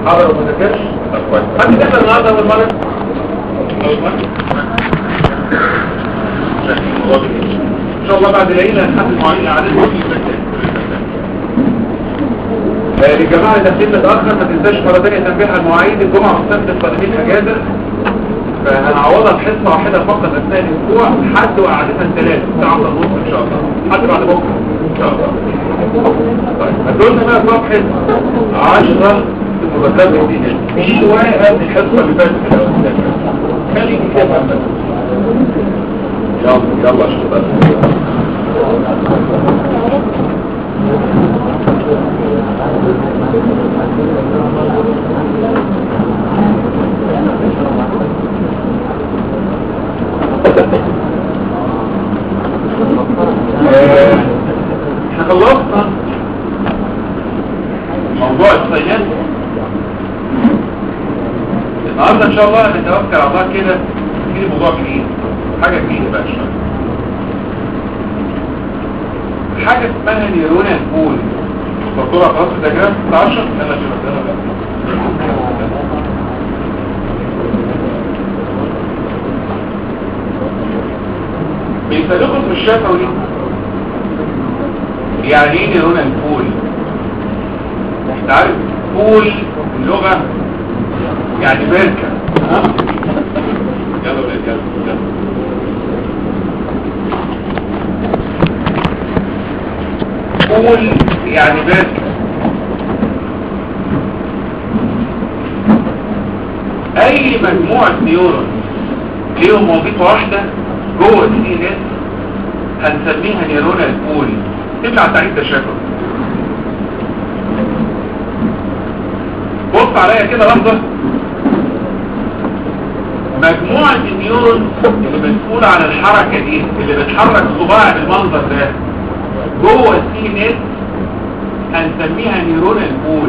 حضر وما ذاكرش طب كويس حد دخل النهارده اول مره اول مره ان شاء الله بعد العيله هنحدد مواعيد اعداد آه، للجماعه اللي داخلين متاخر ما تنساش مره ثانيه تنبيه على المواعيد الجمعه والسبت القادمين اجازه فهنعوضها بحصه واحده فقط اثناء الاسبوع حد وقعدتها الثلاث الساعه 10 ونص ان شاء الله حد بعد بكره ان شاء الله طيب هتقولنا بقى صفحه 10 المذكرات دي في واحد الحصه اللي فاتت في الاول خليك كده بس يلا يلا شباب آه، احنا خلصنا موضوع الصياد النهارده ان شاء الله هنتوكل على الله كده في موضوع جديد حاجه جديده بقى شويه حاجه اسمها نيرون البول دكتوره خلاص ده جرام 16 يلا شباب بيسلكوا في الشفوي يعني ايه نيرون البول انت عارف بول اللغه يعني بركه ها يلا بقى يلا يلا بول يعني بركه اي مجموعه نيورون ليهم وظيفه واحده جوه الدي ان اس هنسميها نيرون البول تبلع تعريف تشابه بص عليا كده لحظة مجموعة النيورون اللي مسؤولة عن الحركة دي اللي بتحرك صباع بالمنظر ده جوه السي ان اس هنسميها نيرون البول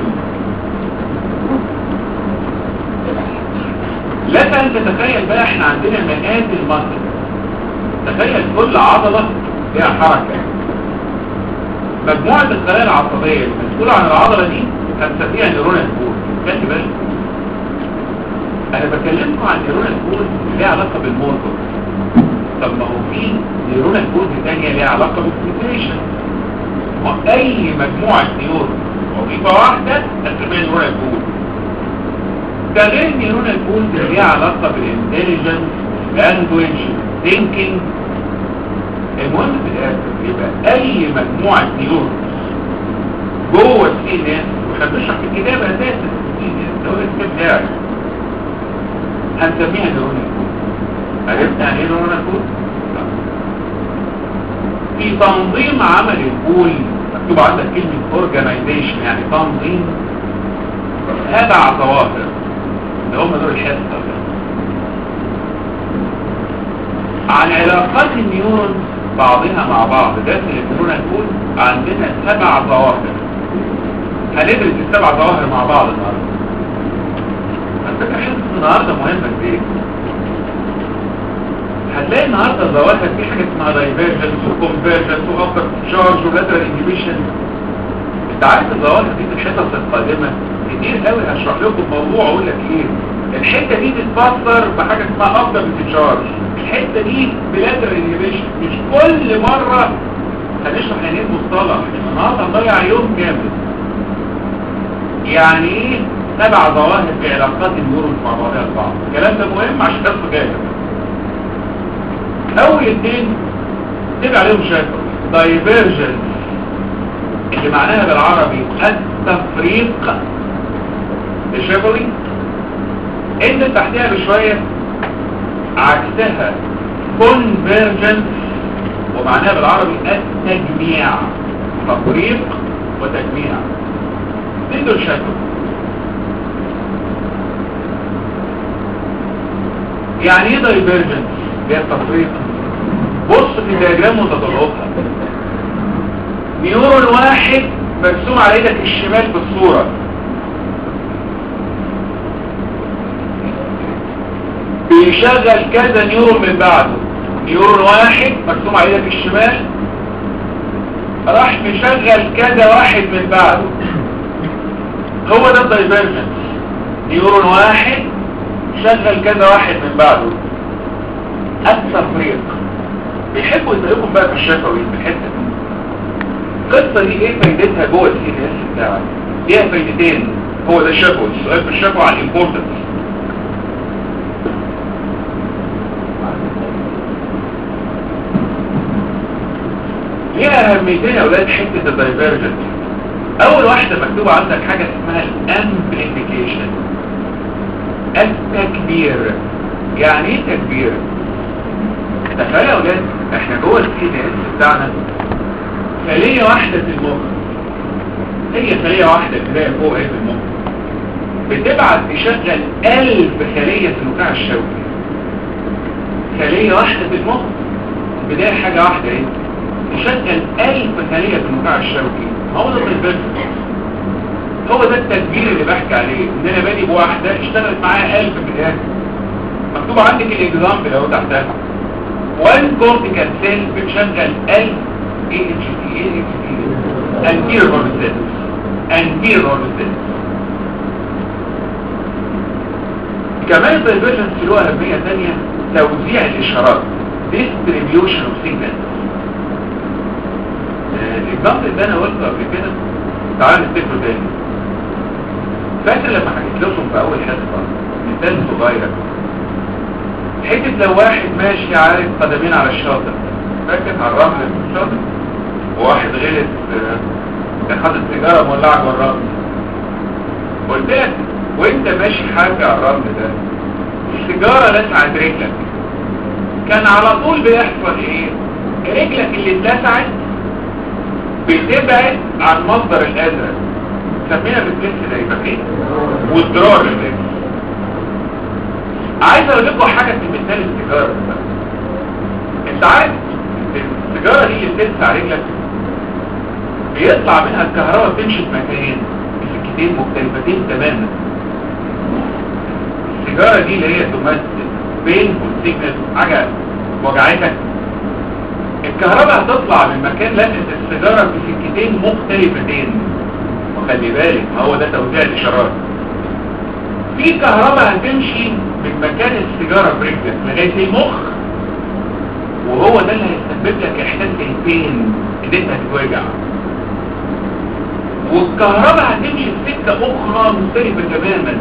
لك ان تتخيل بقى احنا عندنا مئات المنطق تخيل كل عضلة لها حركة مجموعة الخلايا العصبية المسؤولة عن العضلة دي هنسميها نيرون البول خلي بالك انا بكلمكم عن نيرون البول ليها علاقة بالموتور طب ما هو في نيرون البول ثانية ليها علاقة بالكوميونيكيشن اي مجموعة نيورون وظيفة واحدة هنسميها نيرون البول ده غير نيرون البول اللي ليها علاقة بالانتليجنس لانجويج ثينكينج المهم في الاخر يبقى اي مجموعة نيورون جوه السي ان اس واحنا بنشرح في الكتاب اساسا السي ان اس ده هو الكتاب بتاعي هنسميها نيرون الكود عرفت يعني ايه نيرون الكود؟ في تنظيم عمل البول مكتوب عندك كلمة اورجانيزيشن يعني تنظيم سبع ظواهر اللي هم دول الحصة عن علاقات النيورون بعضها مع بعض داخل النيورون الكود عندنا سبع ظواهر هندرس السبع ظواهر مع بعض النهارده انت حاسس النهارده مهمه ازاي هتلاقي النهارده الظواهر في حاجه اسمها دايفيرجنس وكونفيرجنس وابر تشارج ولاترال انهبيشن انت عارف الظواهر دي في الحصص القادمه كتير قوي هشرح لكم موضوع اقول لك ايه الحته دي تتفسر بحاجه اسمها ابر تشارج الحته دي بلاترال انهبيشن مش كل مره هنشرح يعني ايه مصطلح النهارده نضيع يوم جامد يعني ايه سبع ظواهر في علاقات النيورون مع بعضها البعض الكلام ده مهم عشان بس جاي اول اتنين تبع عليهم شكل دايفيرجن اللي معناها بالعربي التفريق الشفوي انت تحتها بشوية عكسها كونفيرجنس ومعناها بالعربي التجميع تفريق وتجميع ضد الشكل يعني ايه دايفيرجنس هي التفريق بص في دياجرام متطلبها نيورون واحد مرسوم على ايدك الشمال بالصورة بيشغل كذا نيورون من بعده نيورون واحد مرسوم على ايدك الشمال راح مشغل كذا واحد من بعده هو ده الدايفيرجنس نيورون واحد شغل كذا واحد من بعده اكثر فريق بيحبوا يسألكم بقى في الشفوي في الحتة دي القصة دي ايه فايدتها جوه السي ان اس بتاعك ليها فايدتين هو ده الشفوي السؤال في الشفوي على الامبورتنس ليها اهميتين يا اولاد حته الدايفرجنس اول واحده مكتوبه عندك حاجه اسمها الامبليفيكيشن التكبير يعني ايه تكبير تخيل يا اولاد احنا جوه السي ان اس بتاعنا خليه واحده في المخ هي خليه واحده كده فوق ايه في المخ بتبعت تشغل ألف خليه في النخاع الشوكي خليه واحده في المخ بدايه حاجه واحده ايه تشغل ألف خلية في النخاع الشوكي هو ده البرد هو ده التدبير اللي بحكي عليه ان انا بادي بواحدة اشتغلت معايا ألف بداية مكتوب عندك الاكزامبل اهو تحتها وان كورتيكال سيل بتشغل ألف اي اتش تي اي اتش تي انتير هورمستيل انتير هورمستيل كمان الدايفرجنس له اهمية ثانية توزيع الاشارات distribution of signals الاكزامبل ده انا قلته قبل كده تعال نفتكره تاني فاكر لما حكيت لكم في اول حصه مثال صغير حته لو واحد ماشي عارف قدمين على الشاطئ فاكر على الرمل في الشاطئ وواحد غلط كان حاطط سيجاره مولعه جوه الرمل قلت لك وانت ماشي حافي على الرمل ده السيجاره لسعت رجلك كان على طول بيحصل ايه رجلك اللي اتلسعت بتبعد عن مصدر الأذى سمينا بالجنس ده يبقى ايه والضرار اللي عايز اقول لكم حاجه في مثال السيجاره ده انت عارف السيجاره دي اللي بتلسع رجلك بيطلع منها الكهرباء تمشي في مكانين سكتين مختلفتين تماما السيجاره دي اللي هي تمثل بين والسيجنال حاجه وجعتك الكهرباء هتطلع من مكان لقت السيجارة في سكتين مختلفتين وخلي بالك ما هو ده توزيع الاشارات في كهرباء هتمشي من مكان السيجارة في رجلك لغاية المخ وهو ده اللي هيسبب لك احساس البين ان انت هتتوجع والكهرباء هتمشي في سكة اخرى مختلفة تماما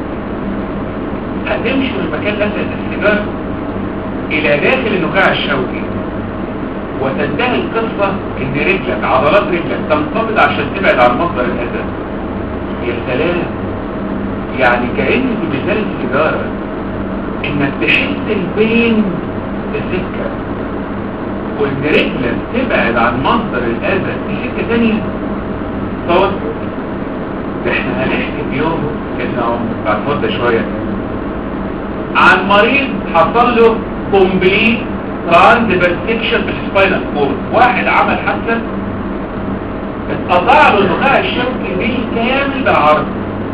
هتمشي من مكان لقت السيجارة الى داخل النخاع الشوكي وتنتهي القصة ان رجلك عضلات رجلك تنقبض عشان تبعد عن مصدر الاذى يا سلام يعني كأن في مثال السيجارة انك تحس البين بسكة وان رجلك تبعد عن مصدر الاذى في سكة تانية طبعا ده احنا هنحكي في يوم كنا بعد مدة شوية عن مريض حصل له كومبليت ترانسفيرسكشن في السباينال كورد واحد عمل حادثه اتقطع له النخاع الشوكي بالكامل بالعرض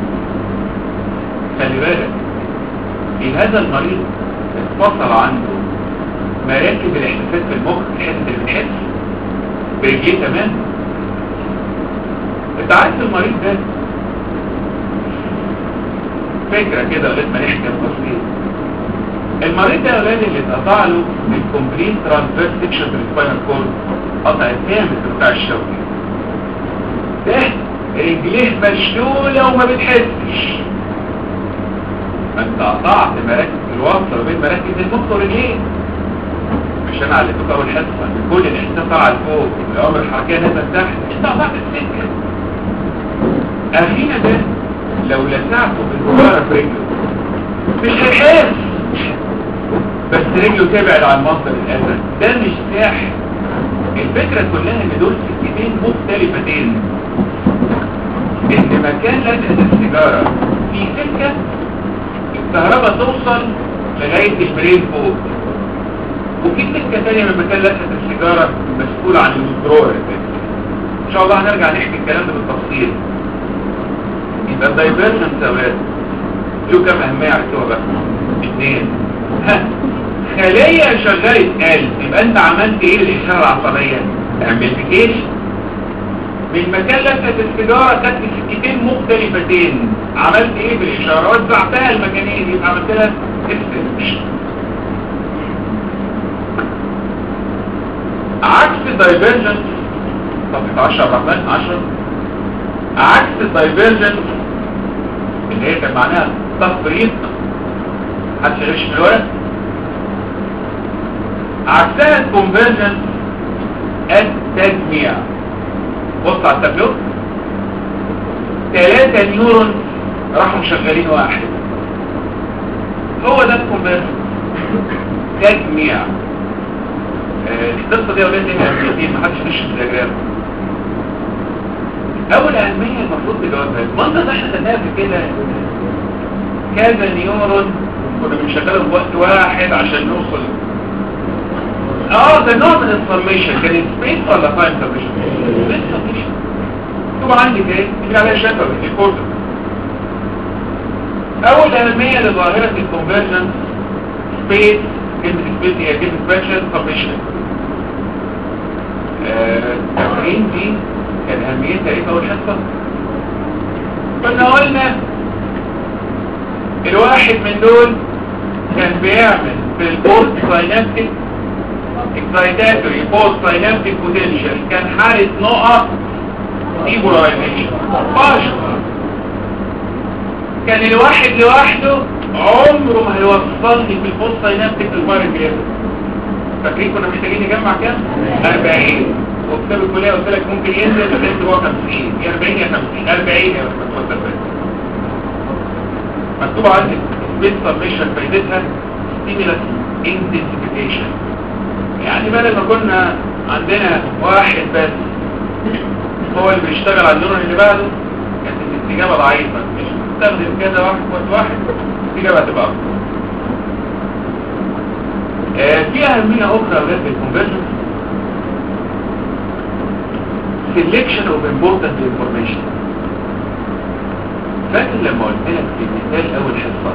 خلي بالك في هذا المريض اتفصل عنده مراكب الاحساسات في المخ الحته اللي بتحس برجليه تمام انت عارف المريض ده فكره كده لغايه ما نحكي التفصيل المريض ده اولاد اللي اتقطع له الكومبليت ترانسفيرس سيكشن في السباينال كورد قطع الكامل بتاع الشوكي ده رجليه مشلوله وما بتحسش انت قطعت مراكز الوصله بين مراكز المخ ورجليه مش انا علمتك اول حصه ان كل الاحساس طالع لفوق الاوامر الحركيه نازله تحت انت قطعت السكه اخينا ده لو لسعته بالكبارة في رجله مش هيحس بس رجله تبعد عن مصدر الأذى ده مش ساحر الفكرة كلها ان دول سكتين مختلفتين ان مكان لزقة السيجارة في سكة الكهرباء توصل لغاية البرين فوق وفي سكة تانية من مكان لزقة السيجارة مسؤول عن الوزدرور ان شاء الله هنرجع نحكي الكلام ده بالتفصيل يبقى الدايفرجن سواد له كم اهمية عرفتوها بقى اثنين ها خلية شغالة قلب يبقى انت عملت ايه للإشارة العصبية امبليفيكيشن من مكان لفة السيجارة خدت سكتين مختلفتين عملت ايه بالاشارة وزعتها المكانين يبقى عملت لها استنش عكس الدايفرجنس صفحة 10 الرحمن 10 عكس الدايفرجنس اللي هي كان معناها تفريط محدش يغش من الورق عكسها الكونفرجنس التجميع بص على التابلو ثلاثة نيورون راحوا مشغلين واحد هو ده الكونفرجنس تجميع آه، القصة دي اولاد ليها اهميتين محدش يخش في الدياجرام اول اهمية المفروض تجاوبها المنطقة احنا خدناها في كده كذا نيورون كنا بنشغلهم في وقت واحد عشان نوصل اه ده نوع من الفورميشن كان سبيس ولا تايم فورميشن سبيس فورميشن طبعا عندي ايه دي عليها شفه الكورتكس اول اهميه لظاهره الكونفرجنس سبيس كلمه سبيس هي كلمه سبيشال فورميشن التمرين دي كان اهميتها ايه في اول حصه كنا قلنا الواحد من دول كان بيعمل في البورت ساينابتيك اكسايتاتوري بوست ساينابتيك بوتنشال كان حالة نقط ديبولايزيشن باشر كان الواحد لوحده عمره ما هيوصلني في البوست ساينابتيك للفاير فاكرين كنا محتاجين نجمع كام؟ 40 وكتاب الكلية قلت لك ممكن ينزل بس هو 50 يا 40 يا 50 40 يا مكتوب عندك سبيس سبميشن فايدتها ستيمولس انتنسيفيكيشن يعني بدل ما كنا عندنا واحد بس هو اللي بيشتغل على النيورون اللي بعده كانت الاستجابة ضعيفة مش تستخدم كذا واحد وقت واحد الاستجابة هتبقى أكتر آه في أهمية أخرى غير الكونفرجن selection of important information فاكر لما قلت لك في مثال أول حصة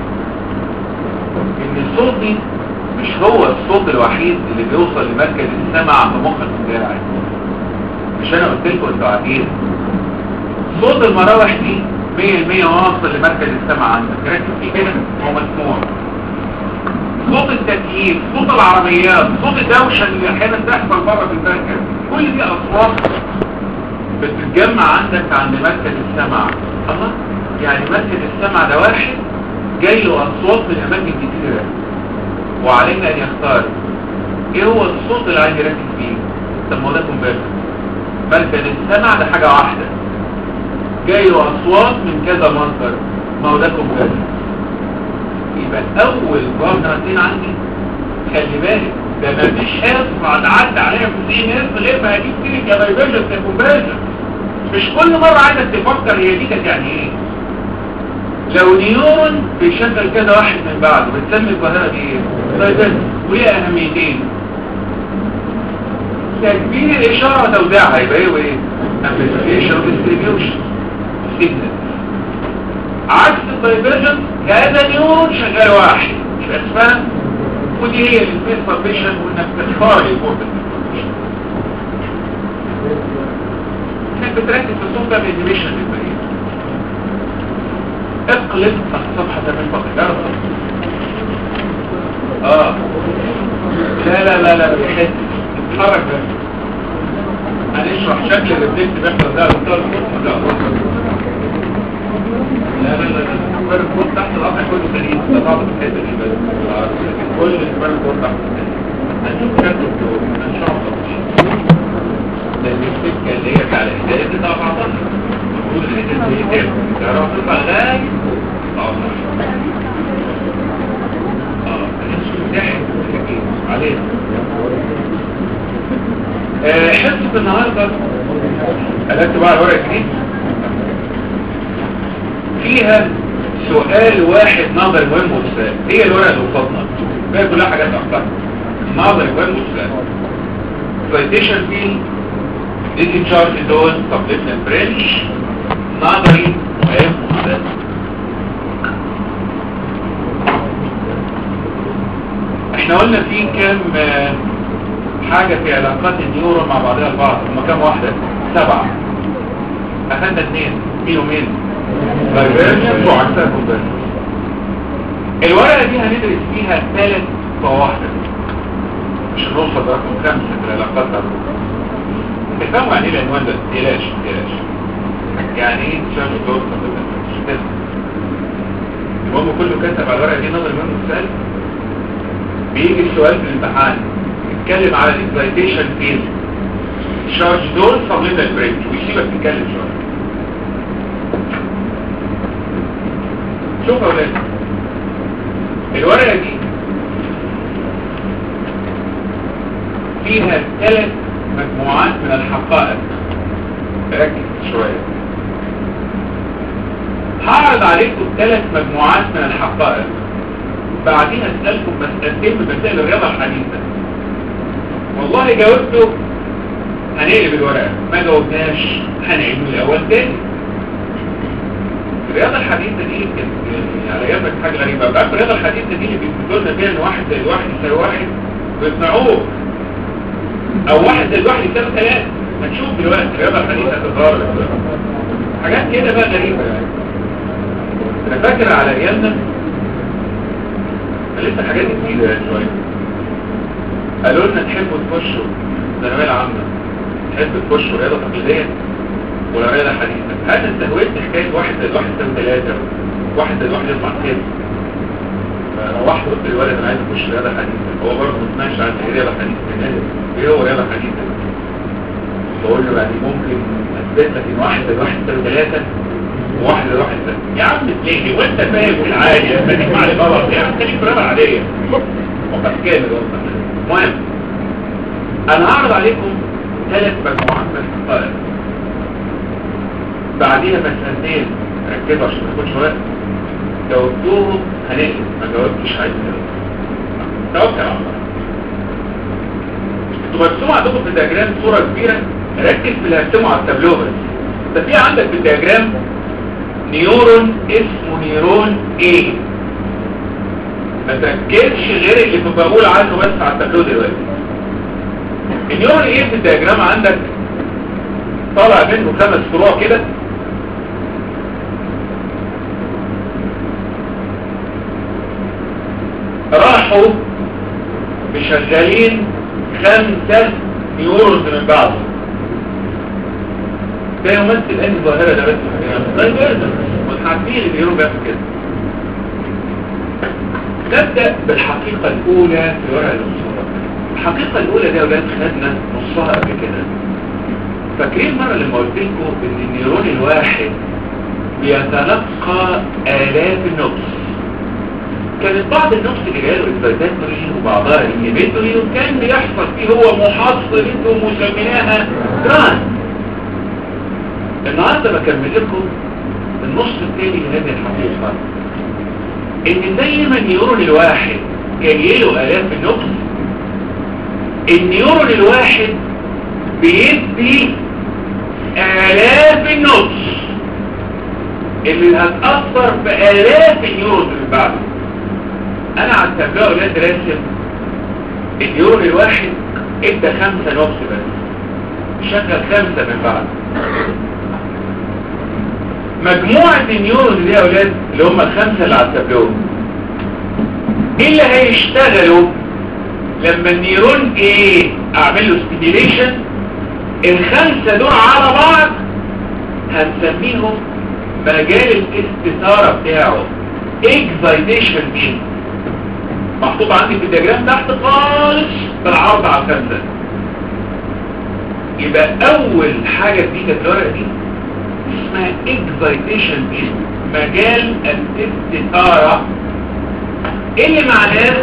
إن الصوت دي مش هو الصوت الوحيد اللي بيوصل لمركز السمع في مخ الجراعي مش انا قلت لكم انتوا قاعدين صوت المراوح دي 100% واصل لمركز السمع عندك ركز فيه كده هو مسموع صوت التكييف صوت العربيات صوت الدوشه اللي احيانا تحصل بره في المركز كل دي اصوات بتتجمع عندك عند مركز السمع الله يعني مركز السمع ده واحد جاي له اصوات من اماكن كتيره وعلينا ان يختار ايه هو الصوت اللي عايز يركز فيه طب ما هو ده كونفرجن مركز السمع ده حاجه واحده جاي له اصوات من كذا مصدر ما هو ده كونفرجن يبقى اول جملتين عندي خلي بالك ده ما فيش حصه تعدي عليها في سي ان اس غير ما هجيب سيرك يا دايفرجن يا كونفرجن مش كل مره عايزك تفكر هي دي كانت يعني ايه لو نيورون بيشغل كذا واحد من بعده بتسمي الظاهرة دي ايه؟ طيب وليها اهميتين تكبير الاشارة وتوزيعها يبقى ايه وايه؟ amplification distribution signal عكس الدايفرجن كذا نيورون شغال واحد مش اسمها ودي هي السبيس فورميشن وانك تختار البورتال انك بتركز في الصوت ده بالانيميشن للبريد اقلب الصفحة من فضلك اه لا لا لا لا بحس اتحرك بس هنشرح شكل الريفلكت بيحصل ده الدكتور لا لا لا لا الكبار الكور تحت القطع كله سليم ده صعب في الحته دي بس كل الكبار الكور تحت هنشوف شكله هنشرح ده السكه اللي هي بتاع الاحداث دي طبعا المفروض الاحداث دي كام تعرف تطلع لغايه علينا حصة النهاردة قلت بقى الورق دي فيها سؤال واحد نظري مهم وسؤال هي الورقة اللي قصادنا بقى كلها حاجات أخطاء نظري مهم وسؤال citation فيه discharge دول subliminal branch نظري مهم وسؤال احنا قلنا في كام حاجة في علاقات النيورون مع بعضها البعض هما كام واحدة سبعة اخدنا اثنين مين ومين دايفيرجنس وعكسها كونفيرجنس الورقة دي هندرس فيها ثلاث قواعد مش هنوصل رقم خمسة في العلاقات العلاقات تفهموا يعني ايه العنوان ده تقلاش تقلاش يعني ايه شرط دور المهم كله كتب على الورقه دي نظر منه السؤال بيجي السؤال في الامتحان يتكلم على الاكسايتيشن فيز شارج دول سبليمنال بريك ويسيبك تتكلم شويه شوف يا ولاد الورقه دي فيها ثلاث مجموعات من الحقائق ركز شوية هعرض عليكم ثلاث مجموعات من الحقائق بعدين اسألكم مسألتين من مسائل الرياضة الحديثة والله جاوبته هنقلب الورقة ما جاوبناش هنعيد من الأول تاني الرياضة الحديثة دي كانت على ايامك حاجة غريبة بعد الرياضة الحديثة دي اللي بيقولوا لنا فيها ان واحد زائد واحد يساوي واحد ويقنعوه او واحد زائد واحد يساوي ثلاثة هنشوف دلوقتي الرياضة الحديثة هتظهر حاجات كده بقى غريبة يعني انا فاكر على ايامنا لسه حاجات جديدة يعني شوية قالوا لنا تحبوا تخشوا الثانوية العامة تحبوا تخشوا رياضة تقليدية ولا رياضة حديثة هذا استهويت حكاية واحد زائد واحد يساوي ثلاثة واحد زائد واحد يطلع كده فروحت قلت للولد انا عايز اخش رياضة حديثة هو برضه ما سمعش عن ايه رياضة حديثة ايه هو رياضة حديثة بقول له يعني ممكن اثبت لك ان واحد زائد واحد يساوي ثلاثة وواحد زائد واحد يساوي يا عم تلاقي وانت فاهم في العادي يا فاهم على غلط يا عم خليك في رياضة عادية وقت كامل والله المهم انا هعرض عليكم ثلاث مجموعات من الحقائق بعديها مسألتين ركزوا عشان ما تاخدش وقت جاوبتوهم هنقلب ما جاوبتش عايز توكل على الله انتوا مرسوم عندكم في الدياجرام صورة كبيرة ركز في اللي هرسمه على التابلو بس ده في عندك في الدياجرام نيورون اسمه نيرون A ما تركزش غير اللي كنت بقول عنه بس على التابلو دلوقتي النيورون A في الدياجرام عندك طالع منه خمس فروع كده راحوا مشغلين خمسة نيورونز من بعض ده يمثل ان ظاهرة ده بس طيب ارزم والحاكمين اللي بيقولوا بيعمل كده نبدأ بالحقيقة الأولى في ورقة الأسرة الحقيقة الأولى دي يا أولاد خدنا نصها قبل كده فاكرين مرة لما قلت لكم ان النيرون الواحد بيتلقى آلاف النقص كانت بعض النقص اللي جاله الفازاتوري وبعضها الانهبيتوري وكان بيحصل فيه هو محصل انتم مسميناها جران النهارده بكمل لكم النص الثاني لهذه الحقيقة ان زي ما النيورون الواحد جاي له آلاف النقص النيورون الواحد بيدي آلاف النقص اللي هتأثر بآلاف النيورون اللي بعده انا على التابلو اولاد راسم النيورون الواحد ادى خمسة نقص بس شغل خمسة من بعد مجموعة النيورون دي يا اولاد اللي هم الخمسة اللي على التابلو ايه اللي هيشتغلوا لما النيرون ايه اعمل له ستيميليشن الخمسة دول على بعض هنسميهم مجال الاستثارة بتاعه اكزايتيشن دي محطوط عندي في الدياجرام تحت خالص بالعرض على الخمسة يبقى اول حاجة جديدة في الورقة دي اسمها اكزايتيشن دي مجال الاستثارة ايه اللي معناه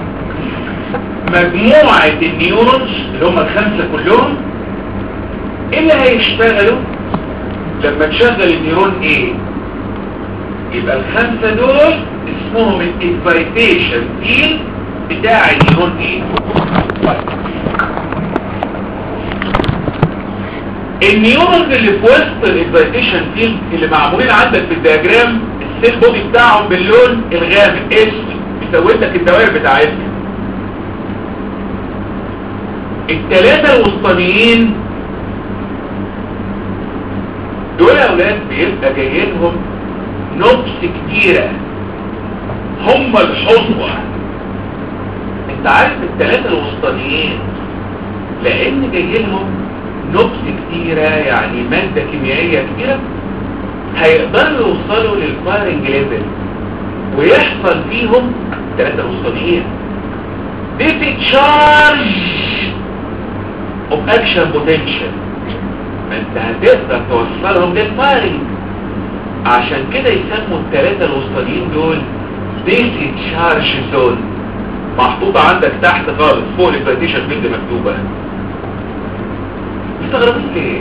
مجموعة النيورونز اللي هم الخمسة كلهم ايه اللي هيشتغلوا لما تشغل النيرون ايه يبقى الخمسة دول اسمهم الاكسايتيشن فيل بتاع النيرون ايه النيورونز اللي في وسط الاكسايتيشن فيل اللي معمولين عندك في الدياجرام السيل بودي بتاعهم باللون الغامق اسم بيسوي لك الدوائر بتاعتهم الثلاثة الوسطانيين دول يا اولاد بيبقى جاي لهم نبس كتيرة هم الحظوة انت عارف الثلاثة الوسطانيين لان جاي لهم نبس كتيرة يعني مادة كيميائية كتيرة هيقدروا يوصلوا للفايرنج ليفل ويحصل فيهم ثلاثة الوسطانيين discharge of action potential ما انت هتقدر توصلهم للفايرنج عشان كده يسموا الثلاثة الوسطانيين دول discharge zone محطوطة عندك تحت خالص فوق الفلاتيشن فيلد مكتوبة مستغربين ليه؟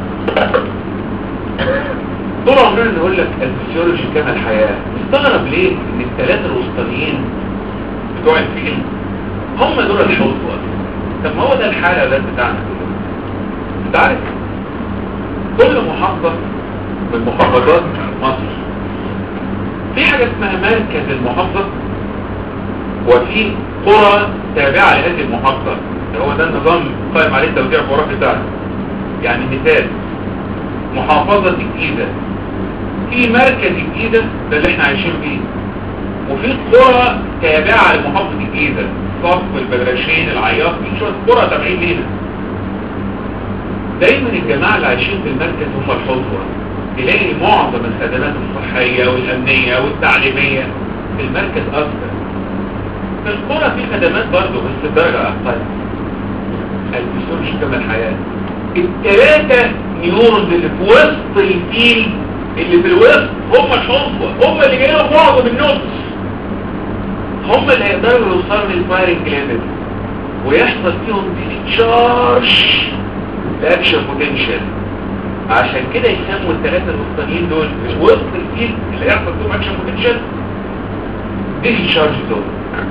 طول عمرنا نقول لك الفسيولوجي كما الحياة مستغرب ليه ان الثلاثة الوسطانيين بتوع الفيلم هم دول الحوض طب ما هو ده الحالة ده بتاعنا كله انت عارف كل محافظة من محافظات مصر في حاجة اسمها مركز المحافظة وفي قرى تابعة لهذه المحافظة هو ده النظام قائم عليه التوزيع الجغرافي بتاعنا يعني مثال محافظة الجيزة في مركز الجيزة ده اللي احنا عايشين فيه وفي قرى تابعة لمحافظة الجيزة صف البدرشين العياط في شوية قرى تابعين لينا دايما الجماعة اللي عايشين في المركز هم الحظوة تلاقي معظم الخدمات الصحية والأمنية والتعليمية في المركز أكثر في القرى في خدمات برضه بس بدرجة أقل الفسيولوجي كما الحياة الثلاثة نيورونز اللي في وسط الفيل اللي في الوسط هم الحظوة هم اللي جايين معظم النص هم اللي هيقدروا يوصلوا للفايرنج ليفل ويحصل فيهم ديسشارج لاكشن بوتنشال عشان كده يسموا الثلاثة الوسطانيين دول في وسط الفيل اللي هيحصل فيهم اكشن بوتنشال ديسشارج زون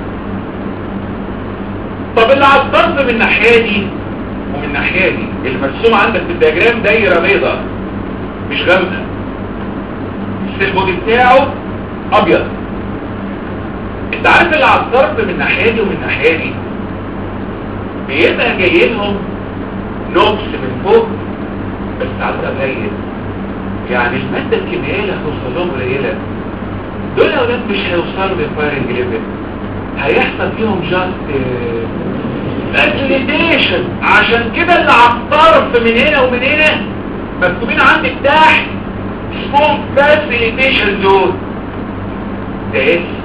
طب اللي على الطرف من الناحية دي ومن الناحية دي اللي مرسوم عندك في الدياجرام دايرة بيضاء مش غامقة بس البودي بتاعه ابيض انت عارف اللي على الطرف من الناحية دي ومن الناحية دي بيبقى جاي لهم نوبس من فوق بس عدد قليل يعني المادة الكيميائية اللي هتوصل لهم قليلة دول اولاد مش هيوصلوا للفايرنج ليفل هيحصل فيهم جاست فاسيليتيشن عشان كده اللي على الطرف من هنا ومن هنا مكتوبين عندك تحت اسمهم فاسيليتيشن زون ده اسم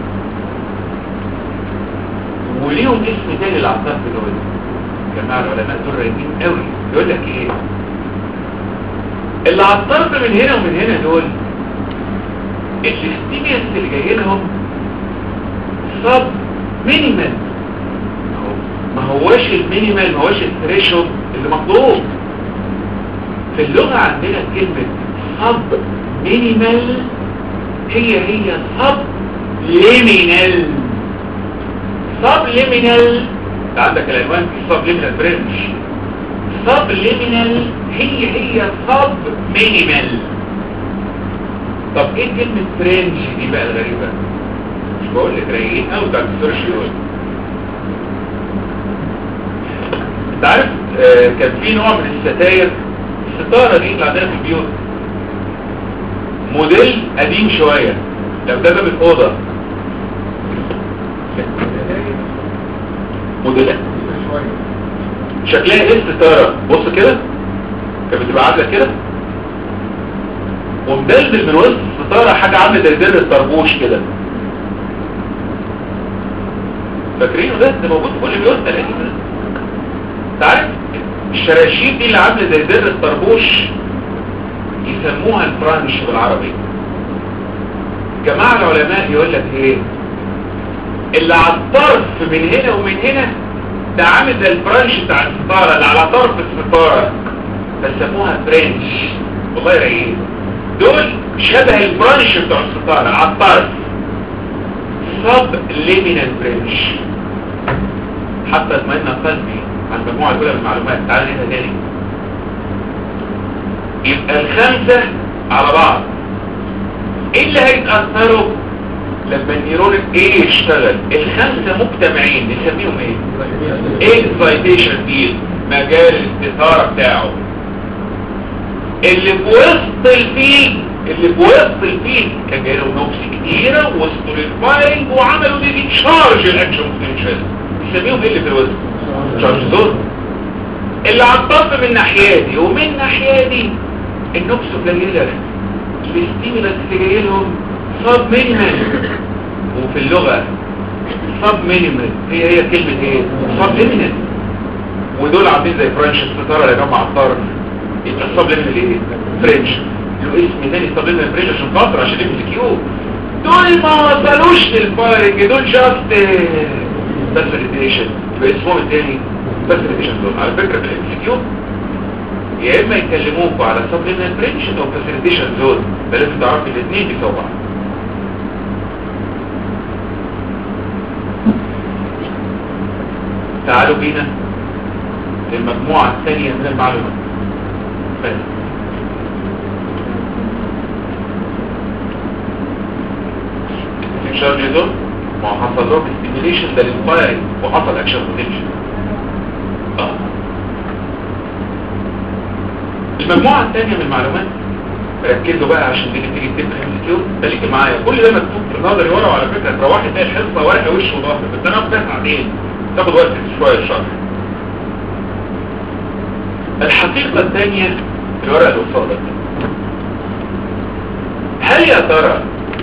وليهم اسم تاني اللي على الطرف دول جماعة العلماء دول رايقين قوي يقول لك ايه اللي على الطرف من هنا ومن هنا دول الاستيميس اللي جاي لهم صب مينيمال ما هواش المينيمال ما هواش الثريشولد اللي مطلوب في اللغة عندنا كلمة صب مينيمال هي هي صب ليمينال صب ليمينال انت عندك العنوان في صب ليمينال فرنش صب ليمينال هي هي صب مينيمال طب ايه كلمة فرنش دي بقى الغريبة مش بقول لك رايقين او ده السيرش يقول انت عارف آه كان في نوع من الستاير الستارة دي اللي عندنا في البيوت موديل قديم شوية لو ده باب الأوضة موديلات شكلها ايه الستارة بص كده كانت بتبقى عاملة كده ومدلدل من وسط الستارة حاجة عاملة زي زر الطربوش كده فاكرينه ده ده موجود في كل بيوتنا لان انت عارف الشراشيب دي اللي عامله زي زر الطربوش يسموها الفرانش بالعربي جماعة العلماء يقول لك ايه اللي على الطرف من هنا ومن هنا ده عامل زي الفرانش بتاع الستارة اللي على طرف الستارة بسموها فرنش والله رايقين دول شبه الفرانش بتاع الستارة على الطرف صب ليمينال فرنش حتى اطمئن قلبي عن مجموعة كلها من المعلومات تعال نقولها تاني يبقى الخمسة على بعض ايه اللي هيتأثروا لما النيرون ايه يشتغل الخمسة مجتمعين نسميهم ايه ايه الفايتيشن فيلد مجال الاستثارة بتاعه اللي في وسط الفيل اللي في وسط الفيل كان جاي لهم نوبس كتيرة وسطوا للفاينج وعملوا دي تشارج الاكشن بوتنشال يسميهم ايه اللي في الوسط تشارج زون اللي على الطرف من ناحيتي ومن ناحيتي النوبس قليلة الاستيمولس اللي جاي لهم صاب مينيمال وفي اللغة صاب مينيمال هي هي كلمة ايه صاب مينيمال ودول عاملين زي فرنش الستارة يا جماعة الطرف يبقى الصاب مينيمال ايه فرنش له اسم تاني صاب مينيمال فرنش عشان خاطر عشان يمسك كيو دول ما وصلوش للفايرنج دول جاست بس ريديشن يبقى اسمهم التاني بس ريديشن دول على فكرة في الام كيو يا اما يكلموكوا على سبليمنال برينشن او فاسيليتيشن زون فلازم تعرفوا الاثنين بيساووا بعض تعالوا بينا للمجموعة الثانية من المعلومات بس الشارج زون ما حصل لهم ستيميليشن ده للفايرنج وحصل اكشن بوتنشن اه المجموعة الثانية من المعلومات ركزوا بقى عشان دي تيجي تبقى الكيو خليك معايا كل ده مكتوب في نظري ورا وعلى فكرة تروحي تلاقي الحصة ورقة وش وظهر بس انا بتاع ساعتين تاخد وقت شوية الشرح الحقيقة الثانية الورقة اللي قصادك هل يا ترى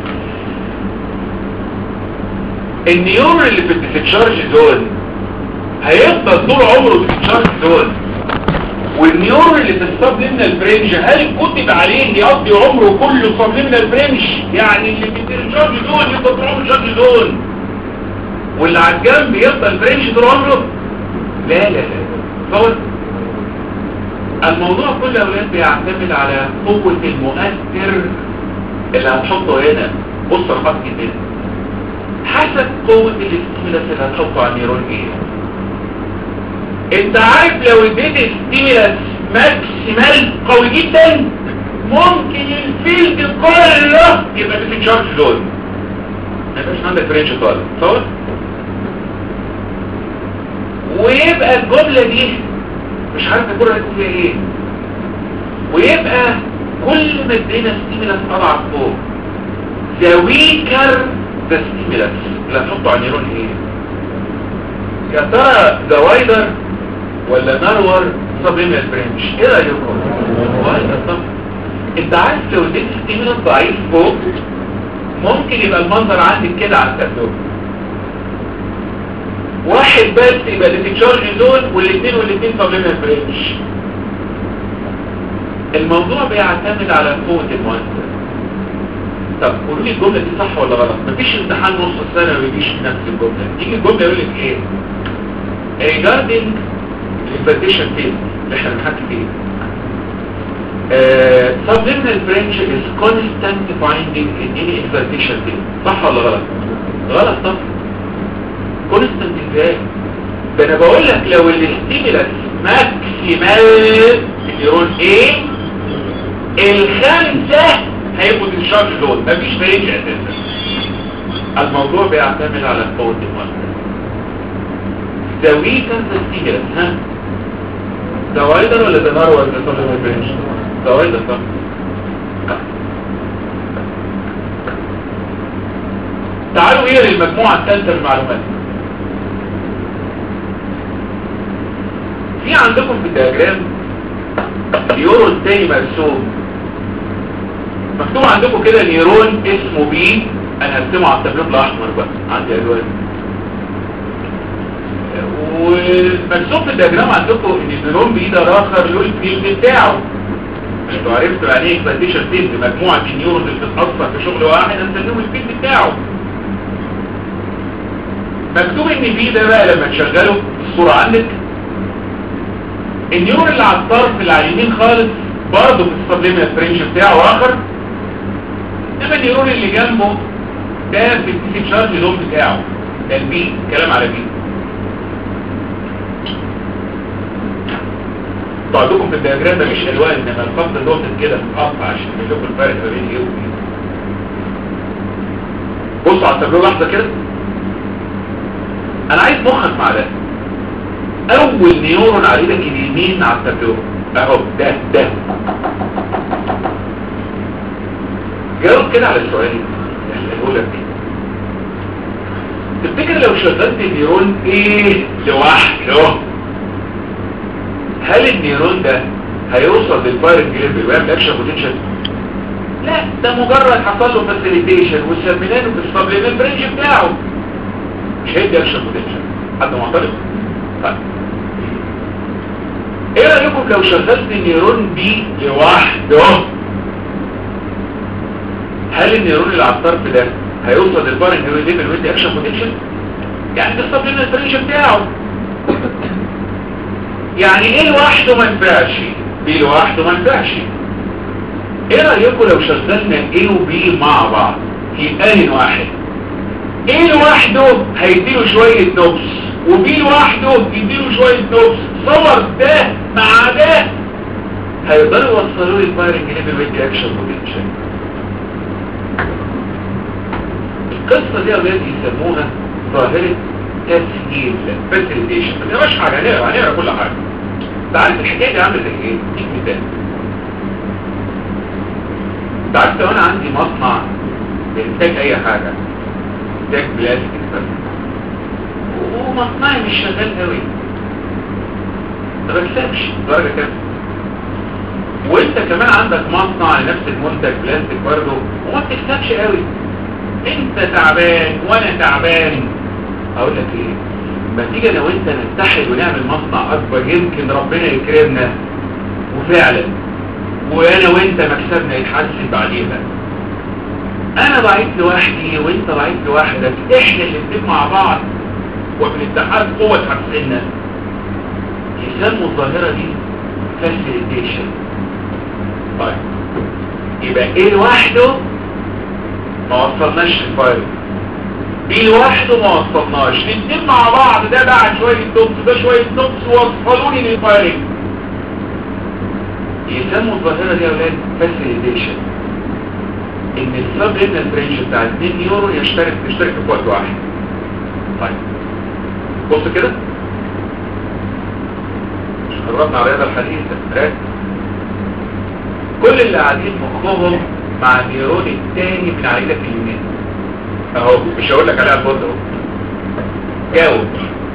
النيورون اللي في الديسشارج زون هيفضل طول عمره ديسشارج زون والنيورون اللي في السبليمنال برينج هل كتب عليه ان يقضي عمره كله سبليمنال برينج يعني اللي في الديسشارج زون يفضل طول عمره شارج زون واللي على الجنب يفضل برينج طول عمره لا لا لا فهو الموضوع كله يا اولاد بيعتمد على قوة المؤثر اللي هتحطه هنا بص الخط كده حسب قوة الاستيمولاس اللي هتحطه على النيرون ايه انت عارف لو اديت ستيمولاس ماكسيمال قوي جدا ممكن الفيلد كله يبقى في تشارج زون ما يبقاش عندك رينج خالص صور ويبقى الجملة دي مش عارف الكرة هتكون فيها ايه ويبقى كل ما ادينا ستيمولاس اضعف فوق the weaker the stimulus اللي هتحطه على النيرون ايه يا ترى ده وايدر ولا نارور سبليمينال برينش ايه رايكم وايدر طبعا انت عارف لو اديت ستيمولاس ضعيف فوق ممكن يبقى المنظر عندك كده على التابلو واحد بس يبقى اللي في تشارج زون والاثنين والاثنين سبليمينال برينش الموضوع بيعتمد على قوة المؤثر طب قولوا لي الجملة دي صح ولا غلط مفيش امتحان نص السنة ما بيجيش نفس الجملة تيجي الجملة يقول لك ايه regarding invitation field اللي احنا بنحكي فيه uh, subliminal branch is constant finding in any invitation field صح ولا غلط غلط طبعا constant ازاي ده انا بقول لك لو الاستيمولاس ماكسيمال النيرون ايه الخمسة هيبقوا ديشارج دول مفيش فريج اساسا الموضوع بيعتمد على قوة المؤثر ده ويكن ستيمولاس ها ده وايدر ولا ده نار ولا ده صلي ما فريج ده وايدر طبعا تعالوا ايه للمجموعة الثالثة من المعلومات في عندكم في الدياجرام نيورون تاني مرسوم مكتوب عندكم كده نيرون اسمه بي انا هرسمه على التابلوت الاحمر بقى عندي الوان والمرسوم في الدياجرام عندكم ان النيرون بي ده اخر له الفيلد بتاعه انتوا عرفتوا يعني ايه اكسبكتيشن فيلد مجموعه النيورون اللي بتتاثر في شغل واحد هنسميهم الفيلد بتاعه مكتوب ان بي ده بقى لما تشغله الصوره عندك النيورون اللي على الطرف اللي على اليمين خالص برضه في السبليمينال فرنش بتاعه اخر انما النيورون اللي جنبه ده في التي شارج زون بتاعه ده البي كلام على بي بعضكم في الدياجرام ده مش الوان انما الخط اللي هو كده متقطع عشان يقول لكم الفرق ما بين ايه وبي بصوا على التابلو لحظه كده انا عايز مخك مع ده اول نيورون على ايدك اليمين على التابلو اهو ده ده جاوب كده على السؤال اللي هقول لك تفتكر لو شغلت النيرون ايه لوحده هل النيرون ده هيوصل للفايرنج ليفل ويعمل اكشن بوتنشال لا ده مجرد حصل له فاسيليتيشن وسميناه بالسبليمنت برينج بتاعه مش هيدي اكشن بوتنشال حد معترض طيب ايه رايكم لو شغلت النيرون بي لوحده هل النيرون اللي على الطرف ده هيوصل للفايرنج ليفل ويدي اكشن بوتنشال يعني ده السبليمنت برينج بتاعه يعني ايه لوحده ما ينفعش بي لوحده ما ينفعش ايه رايكم لو شغلنا A و B مع بعض في آن واحد A لوحده هيديله شوية نوبس وB لوحده يديله شوية نوبس صور ده مع ده هيقدروا يوصلوا لي الفايرنج ليفل ويدي اكشن بوتنشال القصة دي اولاد يسموها ظاهرة تسهيل فاسيليتيشن ما تبقاش حاجة هنقرا هنقرا كل حاجة انت عارف الحكاية دي عاملة زي ايه؟ ديك مثال انت عارف لو انا عندي مصنع بينتاج اي حاجة انتاج بلاستيك بس ومصنعي مش شغال قوي ما بكسبش درجة كام وانت كمان عندك مصنع لنفس المنتج بلاستيك برضه وما بتكسبش قوي انت تعبان وانا تعبان اقول لك ايه ما تيجي انا وانت نتحد ونعمل مصنع اكبر يمكن ربنا يكرمنا وفعلا وانا وانت مكسبنا يتحسن بعديها انا ضعيف لوحدي وانت ضعيف لوحدك احنا الاثنين مع بعض وبالاتحاد قوة تحسننا يسموا الظاهرة دي فاسيليتيشن طيب يبقى ايه لوحده ما وصلناش الفايل بي لوحده ما وصلناش الاثنين مع بعض ده بعد شوية توبس ده شوية توبس وصلوني للفايرنج يسموا الظاهرة دي يا اولاد فاسيليتيشن ان السب ريتنال برينج بتاع 2 نيورون يشترك يشترك في وقت واحد طيب بص كده قربنا على هذا الحديث ركز كل اللي قاعدين مخهم مع النيرون الثاني من عائلة اليونان اهو مش هقول لك عليها الفوت اهو جاوب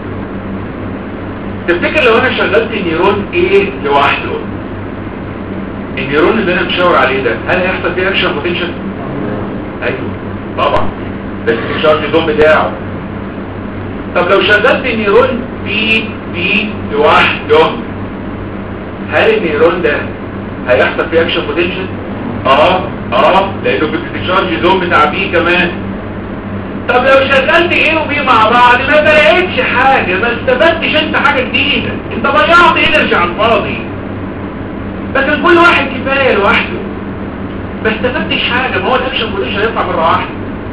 تفتكر لو انا شغلت النيرون ايه لوحده النيرون اللي انا مشاور عليه ده هل هيحصل فيه اكشن بوتنشال ايوه طبعا ده الشارج زون بتاعه طب لو شغلت النيرون بي بي لوحده هل النيرون ده هيحصل فيه اكشن بوتنشال اه اه لانه في الشارج زون بتاع بي كمان طب لو شغلت ايه وبي مع بعض ما فرقتش حاجة ما استفدتش انت حاجة جديدة انت ضيعت انرجي على الفاضي لكن كل واحد كفاية لوحده ما استفدتش حاجة ما هو الاكشن بوتنشال هيطلع مرة واحدة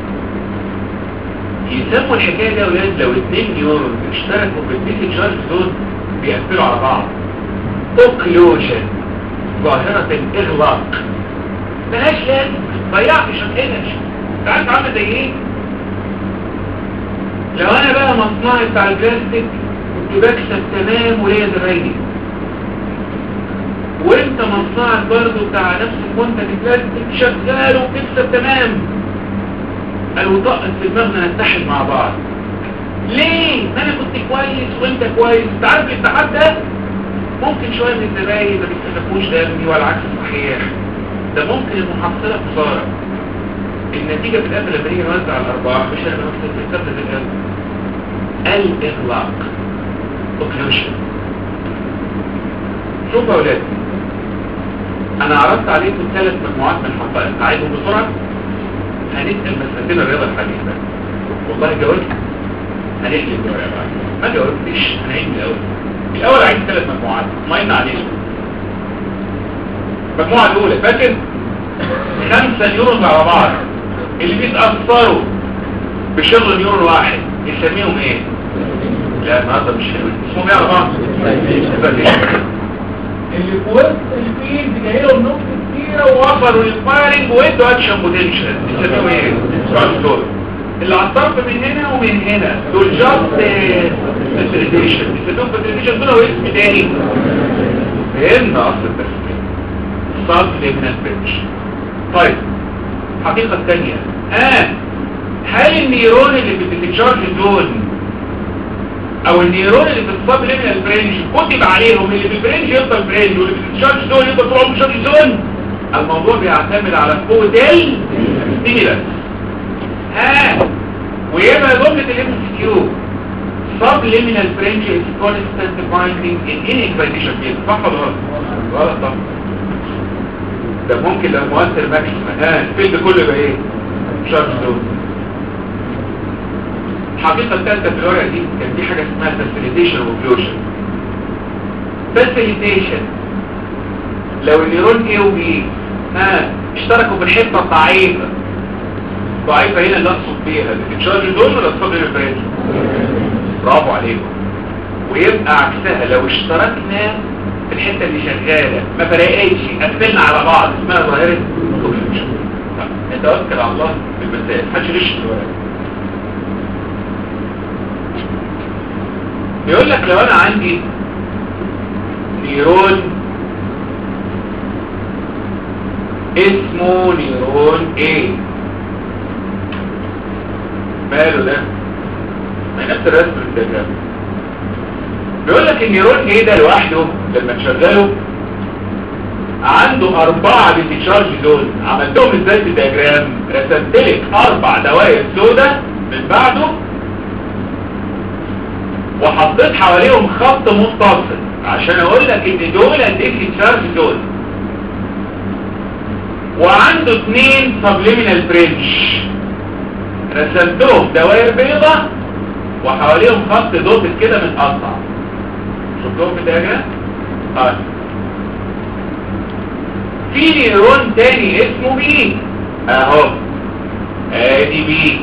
يسموا الحكاية دي يا ولاد لو اتنين نيورون اشتركوا في اتنين شارج زون بيقفلوا على بعض اوكلوجن ظاهرة الاغلاق ملهاش لازم ضيعت شوية انرجي انت عارف عامل زي ايه لو انا بقى مصنعي بتاع البلاستيك كنت بكسب تمام وليا زبايني وانت مصنعك برضه بتاع نفس المنتج البلاستيك شغال وبتكسب تمام قالوا طقت في دماغنا نتحد مع بعض ليه؟ ما انا كنت كويس وانت كويس انت عارف الاتحاد ده ممكن شوية من الزباين ما بيستخدموش دمي ولا عكس صحيح ده ممكن المحصلة خسارة النتيجة في الأمر لما نيجي نوزع الأرباح مش هنبقى مستخدم في الأمر الإغلاق اوكلوشن شوفوا يا ولاد أنا عرضت عليكم ثلاث مجموعات من الحقائق أعيدهم بسرعة هنسأل مسألتين الرياضة الحديثة والله جاوبت هنقلب الورقة بعد ما جاوبتش هنعيد من الأول الأول عايز ثلاث مجموعات اطمئن عليهم المجموعة الأولى فاكر خمسة نيورون على بعض اللي بيتأثروا بشغل نيورون واحد يسميهم ايه لا النهارده مش حلو اسمهم ايه على بعض اللي في وسط الفيلد جاي لهم نقطة كتيرة ووصلوا للفايرنج وادوا اكشن بوتنشال يسميهم ايه؟ سؤال دول اللي على الطرف من هنا ومن هنا دول جاست فاسيليتيشن يسميهم فاسيليتيشن دول هو اسم تاني فهمنا اصل التسمية صاد لابن البنش طيب الحقيقة الثانية اه هل النيرون اللي في التشارج زون او النيرون اللي في الصاب ليمينال برينج كتب عليهم اللي في البرينج يفضل برينج واللي في التشارج زون يفضل طول عمره تشارج زون الموضوع بيعتمد على قوة ال ستيميلس ها ويبقى جملة الام سي كيو subliminal fringe is constant finding in any excitation field صح ولا غلط؟ غلط طبعا ده ممكن لو مؤثر ماكسيمم ها الفيلد كله يبقى ايه؟ شارج زون الحقيقة الثالثة في الورقة دي كان في حاجة اسمها facilitation وفلوشن facilitation لو النيرون A و B ها اشتركوا في الحتة الضعيفة ضعيفة هنا اللي اقصد بيها التشارج زون ولا الصبر البريد برافو عليكم ويبقى عكسها لو اشتركنا في الحتة اللي شغالة ما فرقتش قفلنا على بعض اسمها ظاهرة كونفيوجن نتوكل على الله في المسائل محدش غش في الورق بيقول لك لو انا عندي نيرون اسمه نيرون ايه ماله ده ما هي نفس الرسم الدياجرام بيقول لك النيرون ايه ده لوحده لما تشغله عنده أربعة بالتشارج زون عملتهم ازاي في الدياجرام رسمت لك أربع دوائر سوداء من بعده وحطيت حواليهم خط متصل عشان اقول لك ان دول اديك تشارج زون وعنده اثنين سبليمينال بريدج رسمتهم دوائر بيضة وحواليهم خط دوتت كده متقطع شفتهم في الدياجرام؟ طيب في نيرون تاني اسمه بي اهو ادي بي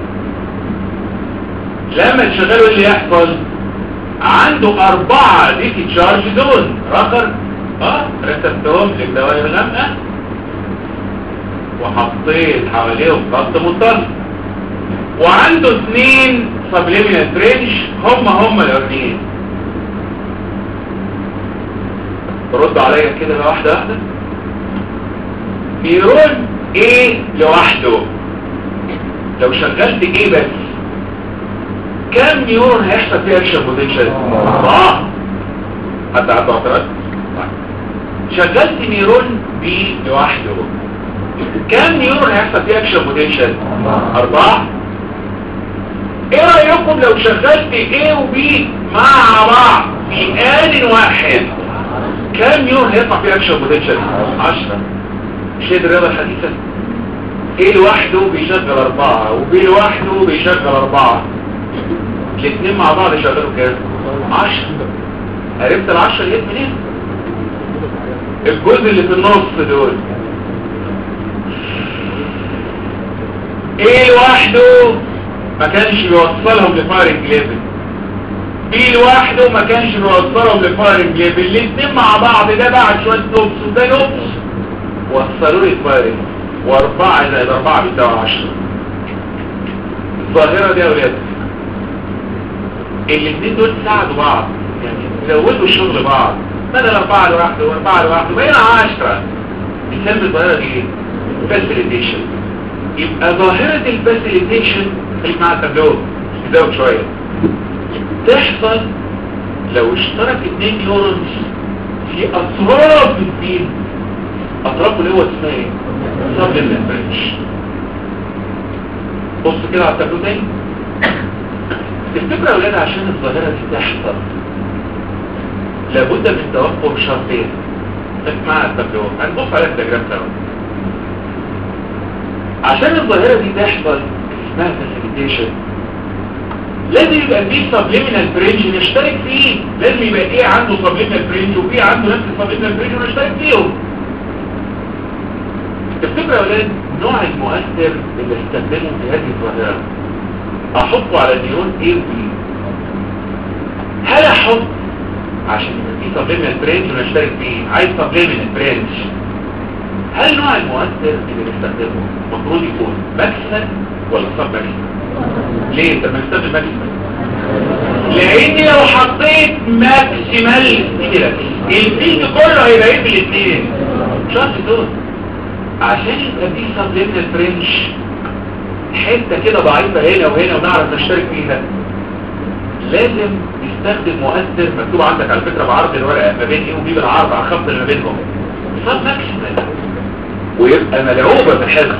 لما تشغلوا اللي يحصل عنده اربعة ديكي تشارج زون رخر اه رسمتهم لك دوائر غامقة وحطيت حواليهم خط متصل وعنده اثنين سبليمينال بريدج هم هم الاثنين ردوا عليا كده واحدة واحدة نيرون ايه لوحده لو شغلت ايه بس كم نيورون هيحصل فيه اكشن بوتنشال اربعة حد عنده اعتراض شغلت نيرون بي لوحده كم نيورون هيحصل فيه اكشن بوتنشال اربعة ايه رأيكم لو شغلت A و B مع بعض في آن واحد كم نيورون هيطلع فيه اكشن بوتنشال 10 مش هي دي الرياضة الحديثة A لوحده بيشغل اربعة و B لوحده بيشغل اربعة الاثنين مع بعض يشغلوا كام 10 عرفت العشرة جت منين الجزء اللي في النص دول ايه لوحده ما كانش بيوصلهم لفارنج ليفل بي لوحده ما كانش بيوصلهم لفارنج ليفل الاثنين مع بعض ده بعد شويه نوبس وده نوبس وصلوا لي فارنج واربعه زائد اربعه بيساوي 10 الظاهره دي يا ولاد الاثنين دول ساعدوا بعض يعني زودوا الشغل بعض بدل اربعه لوحده واربعه لوحده بقينا 10 مثال بالظاهره دي ايه؟ فاسيليتيشن يبقى ظاهرة الفاسيليتيشن خليك مع التابلو نزود شوية تحصل لو اشترك اتنين نيورونز في اطراف الدين اطراف اللي هو اسمها ايه؟ سبلمنت بريتش بص كده على التابلو تاني تفتكروا يا اولاد عشان الظاهرة دي تحصل لابد من توقف شرطين خليك مع التابلو هنبص على الدياجرام سوا عشان الظاهرة دي تحصل اسمها فاسيليتيشن لازم يبقى فيه سبليمينال برينج نشترك فيه لازم يبقى ايه عنده سبليمينال برينج وفيه عنده نفس السبليمينال برينج ونشترك فيهم تفتكروا يا ولاد نوع المؤثر اللي استخدمه في هذه الظاهرة احطه على النيون A و B هل احط عشان يبقى فيه سبليمينال برينج ونشترك فيه عايز سبليمينال برينج هل نوع المؤثر اللي بنستخدمه المفروض يكون ماكسيمال ولا سب ماكسيمال ليه انت بنستخدم ماكسيمال لان لو حطيت ماكسيمال ستيمولاس الفيلد كله هيبقى ايه في الاثنين شرط دول عشان يبقى في سبليمنال فرنش حته كده ضعيفه هنا وهنا ونعرف نشترك فيها لازم نستخدم مؤثر مكتوب عندك على فكره بعرض الورقه ما بين ايه وبي بالعرض على الخط اللي ما بينهم صاب ماكسيمال ويبقى ملعوبه في الحفظ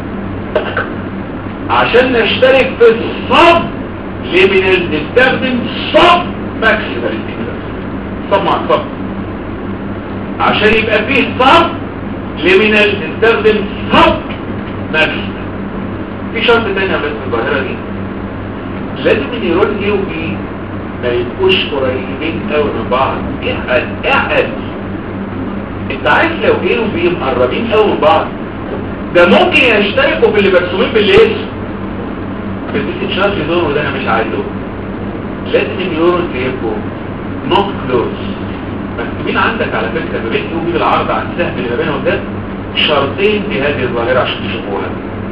عشان نشترك في الصب ليمينال نستخدم صب ماكسيمال صب مع الصب عشان يبقى فيه صب ليمينال نستخدم صب ماكسيمال في شرط تاني بس الظاهرة دي لازم النيرون ايه وبي ما يبقوش قريبين قوي من بعض اعقل اعقل انت عارف لو ايه وبي مقربين قوي من بعض ده ممكن يشتركوا في اللي مرسومين بالاسم بس الشرط دول وده انا مش عايزه لازم النيورون يبقوا نوت كلوز مكتوبين عندك على فكرة ما بين ايه وبي بالعرض عن السهم اللي ما بينهم ده شرطين في هذه الظاهرة عشان تشوفوها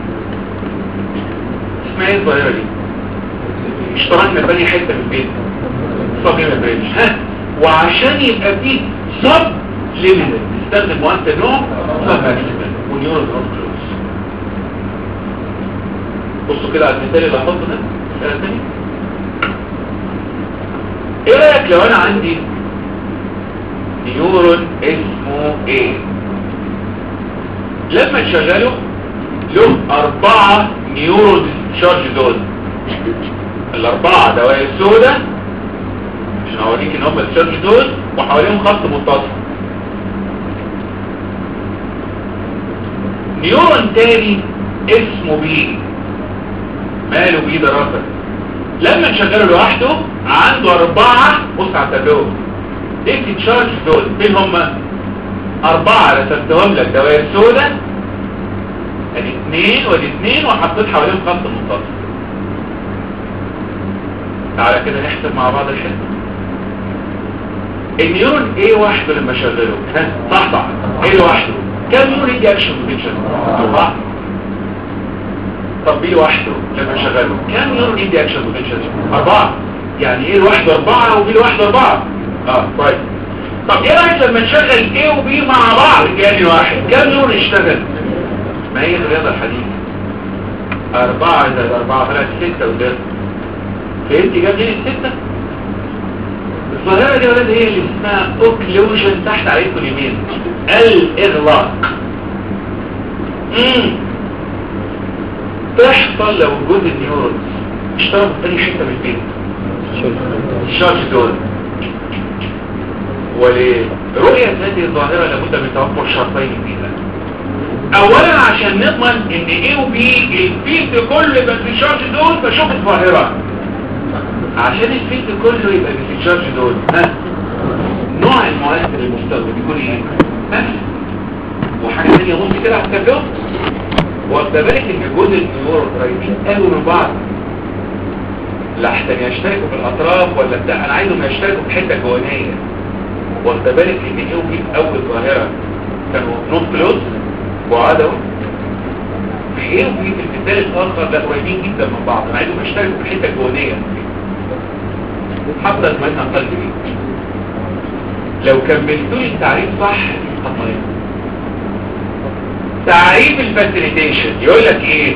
اسمها ايه الظاهرة دي اشتركنا بني حتة في البيت صب ليمينال بريدج ها وعشان يبقى فيه صب ليمينال نستخدم مؤثر نوع صب ماكسيمال ونيورو نوت كلوز بصوا كده على المثال اللي هحطه ده المثال الثاني ايه رايك لو انا عندي نيورون اسمه ايه لما تشغله له اربعة نيورو ديسشارج دول الاربعة دوائر السوداء عشان اوريك ان هم الديسشارج دول وحواليهم خط متصل نيورون تاني اسمه بي ماله بي دراسة لما نشغله لوحده عنده اربعة بص على التابلو ايه الديسشارج دول فين هم اربعة رسمتهم لك دوائر سوداء ادي اثنين وادي اثنين وحطيت حواليهم خط متصل تعالى كده نحسب مع بعض الحساب النيورون ايه وحده لما شغله ها صح صح ايه لوحده كم نيورون يدي اكشن بوتنشال صح طب بي لوحده لما شغله كم نيورون يدي اكشن بوتنشال اربعة يعني ايه لوحده اربعة وبي لوحده اربعة اه كويس طب ايه رايك لما نشغل ايه وبي مع بعض كان واحد كم نيورون يشتغل ما هي الرياضة الحديثة أربعة زائد أربعة طلعت ستة قدام فهمتي جاب ليه الستة؟ الظاهرة دي ولاد هي اللي اسمها اوكلوجن تحت عليكم اليمين الإغلاق امم تحصل لو وجود النيورونز اشتغلوا في أي حتة من البيت الشارج دول ولرؤية هذه الظاهرة لابد من توفر شرطين فيها اولا عشان نضمن ان ايه وبي الفيلد كله يبقى في الشارج دول بشوف الظاهرة عشان الفيلد كله يبقى في الشارج دول ها نوع المؤثر المستخدم يكون ايه بس وحاجة ثانية بص كده على التابلو واخد بالك ان جزء النيورون قريبين قوي من بعض لحسن يشتركوا في الاطراف ولا بتاع انا عايزهم يشتركوا في حته جوانيه واخد بالك ان ايه وبي في اول ظاهره كانوا نوت كلوز بعاد اهو في ايه وفي في المثال الاخر لا قريبين جدا من بعض انا عايزهم يشتركوا في الحته الجوانيه حتى مثلا قلب دي لو كملتوا لي التعريف صح هطير تعريف الفاسيليتيشن يقول لك ايه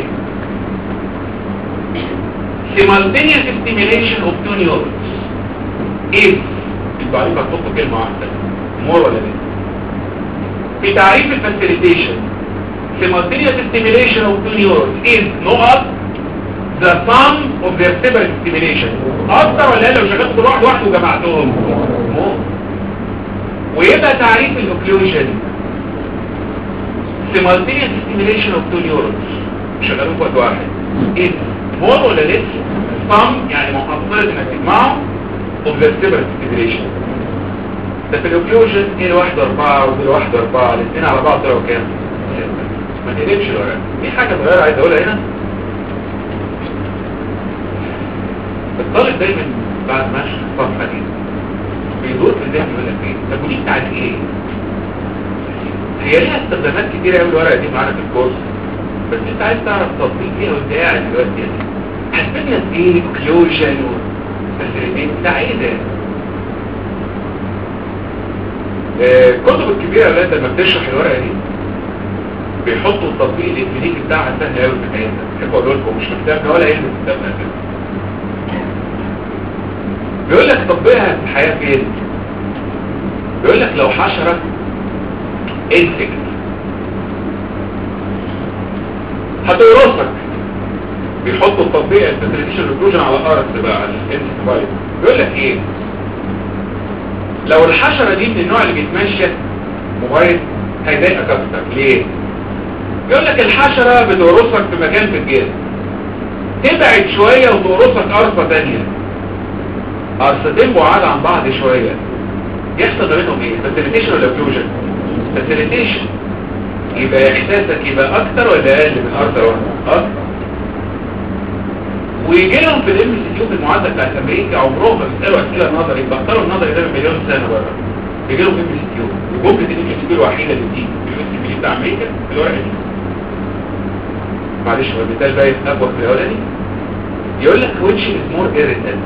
simultaneous stimulation of two neurons if التعريف هتحط كلمه واحده مور ولا ليه في تعريف الفاسيليتيشن simultaneous stimulation of two neurons is نقط the sum of their separate stimulation اكتر ولا لو شغلت كل واحد واحد وجمعتهم ويبقى تعريف الاوكلوجن simultaneous stimulation of two neurons شغالين في وقت واحد is more ولا less sum يعني محصلة انك تجمعه of their separate stimulation ده في الاوكلوجن ايه الواحد اربعة وفي الواحد اربعة الاثنين على بعض طلعوا كام ما تقلبش الورق في حاجة صغيرة عايز اقولها هنا الطالب دايما بعد ما اشرح الصفحة دي بيدور في الذهن يقول لك ايه طب ودي بتاعت ايه هي ليها استخدامات كتيرة قوي الورقة دي معانا في الكورس بس انت عايز تعرف تطبيق ايه وانت قاعد دلوقتي يعني هتبين لك ايه اوكلوجن وفاسيليتين بتاع ايه ده الكتب الكبيرة اللي انت لما بتشرح الورقة دي بيحطوا التطبيق الكلينيكي بتاعها سهل قوي في حياتنا بحب اقول لكم مش في كتابنا ولا علم في كتابنا كده بيقول لك تطبيقها في الحياه فين بيقول لك لو حشره انسكت هتقرصك بيحطوا التطبيق الفاسيليتيشن ريكروجن على الارض بقى على الانسكت بيقول لك ايه لو الحشرة دي من النوع اللي بيتمشى موبايل هيضايقك اكتر ليه يقول لك الحشرة بتقرصك في مكان في الجسم تبعد شوية وتقرصك قرصة تانية قرصتين بعاد عن بعض شوية يحصل ما بينهم ايه فاسيليتيشن ولا فيوجن فاسيليتيشن يبقى احساسك يبقى اكتر ولا اقل من قرصة واحدة اكتر ويجي لهم في الام سي كيو في المعادله بتاعت امريكا عمرهم ما بيسالوا اسئله نظري بيختاروا النظري ده من مليون سنه بره يجي لهم ام سي كيو جمله الام سي كيو الوحيده اللي بتيجي في الام سي كيو بتاع امريكا في الورقه دي معلش هو المثال بقى يتنبه في الاولاني يقول لك which is more irritant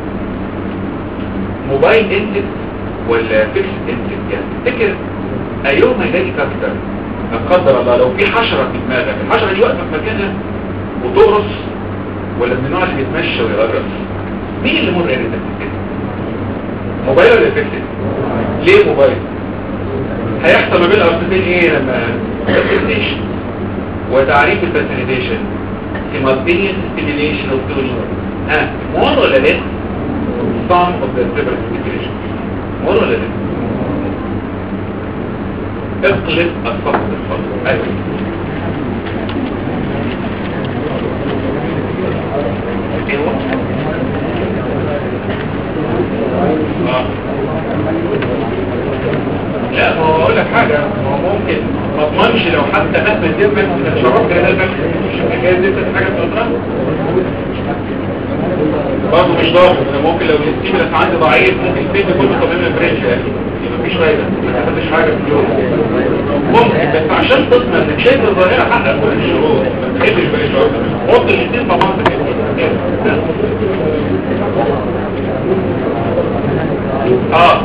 موبايل انتك ولا فيكس انتك يعني تفتكر ايهما يضايقك اكتر لا قدر الله لو في حشره في دماغك الحشره دي واقفه في مكانها وتقرص ولا من النوع اللي بيتمشى ويغرس مين اللي مر يعني كده موبايل ولا فيكسد ليه موبايل هيحصل ما بين الارصتين ايه لما فاسيليتيشن وتعريف الفاسيليتيشن simultaneous stimulation of two neurons ها مور ولا ليه some of the cerebral stimulation مور ولا ليه اقلب الصف الصف ايوه لا ما هو اقول لك حاجة هو ممكن ما اضمنش لو حتى مهما الدم انت شربت كده ده مش حكاية دي حاجة تقدرها برضه مش ضابط انا ممكن لو الاستيمولس عندي ضعيف ممكن الفيد كله طبيعي من برينش يعني مفيش فايدة ما تاخدش حاجة في اليوم ممكن بس عشان تضمن انك شايف الظاهرة حقق كل الشروط ما تخدش بقى شرط حط الاثنين مع بعض كده اه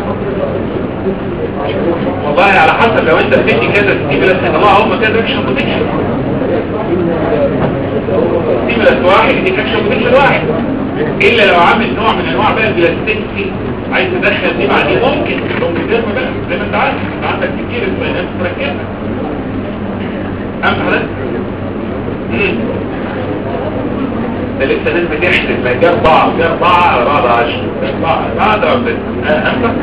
والله على حسب لو انت بتدي كذا ستيمولس طلع هم كذا اكشن بوتنشال ستيمولس واحد يديك اكشن بوتنشال واحد الا لو عامل نوع من انواع بقى البلاستيكسي عايز تدخل دي بعدين ممكن ممكن ترمى بقى زي ما انت عارف انت عندك كتير البيانات تركبها اهم حضرتك ده لسه ناس بتحسب ما جاب بعض جاب بعض على بعض عشر جاب بعض بعض او ست اهم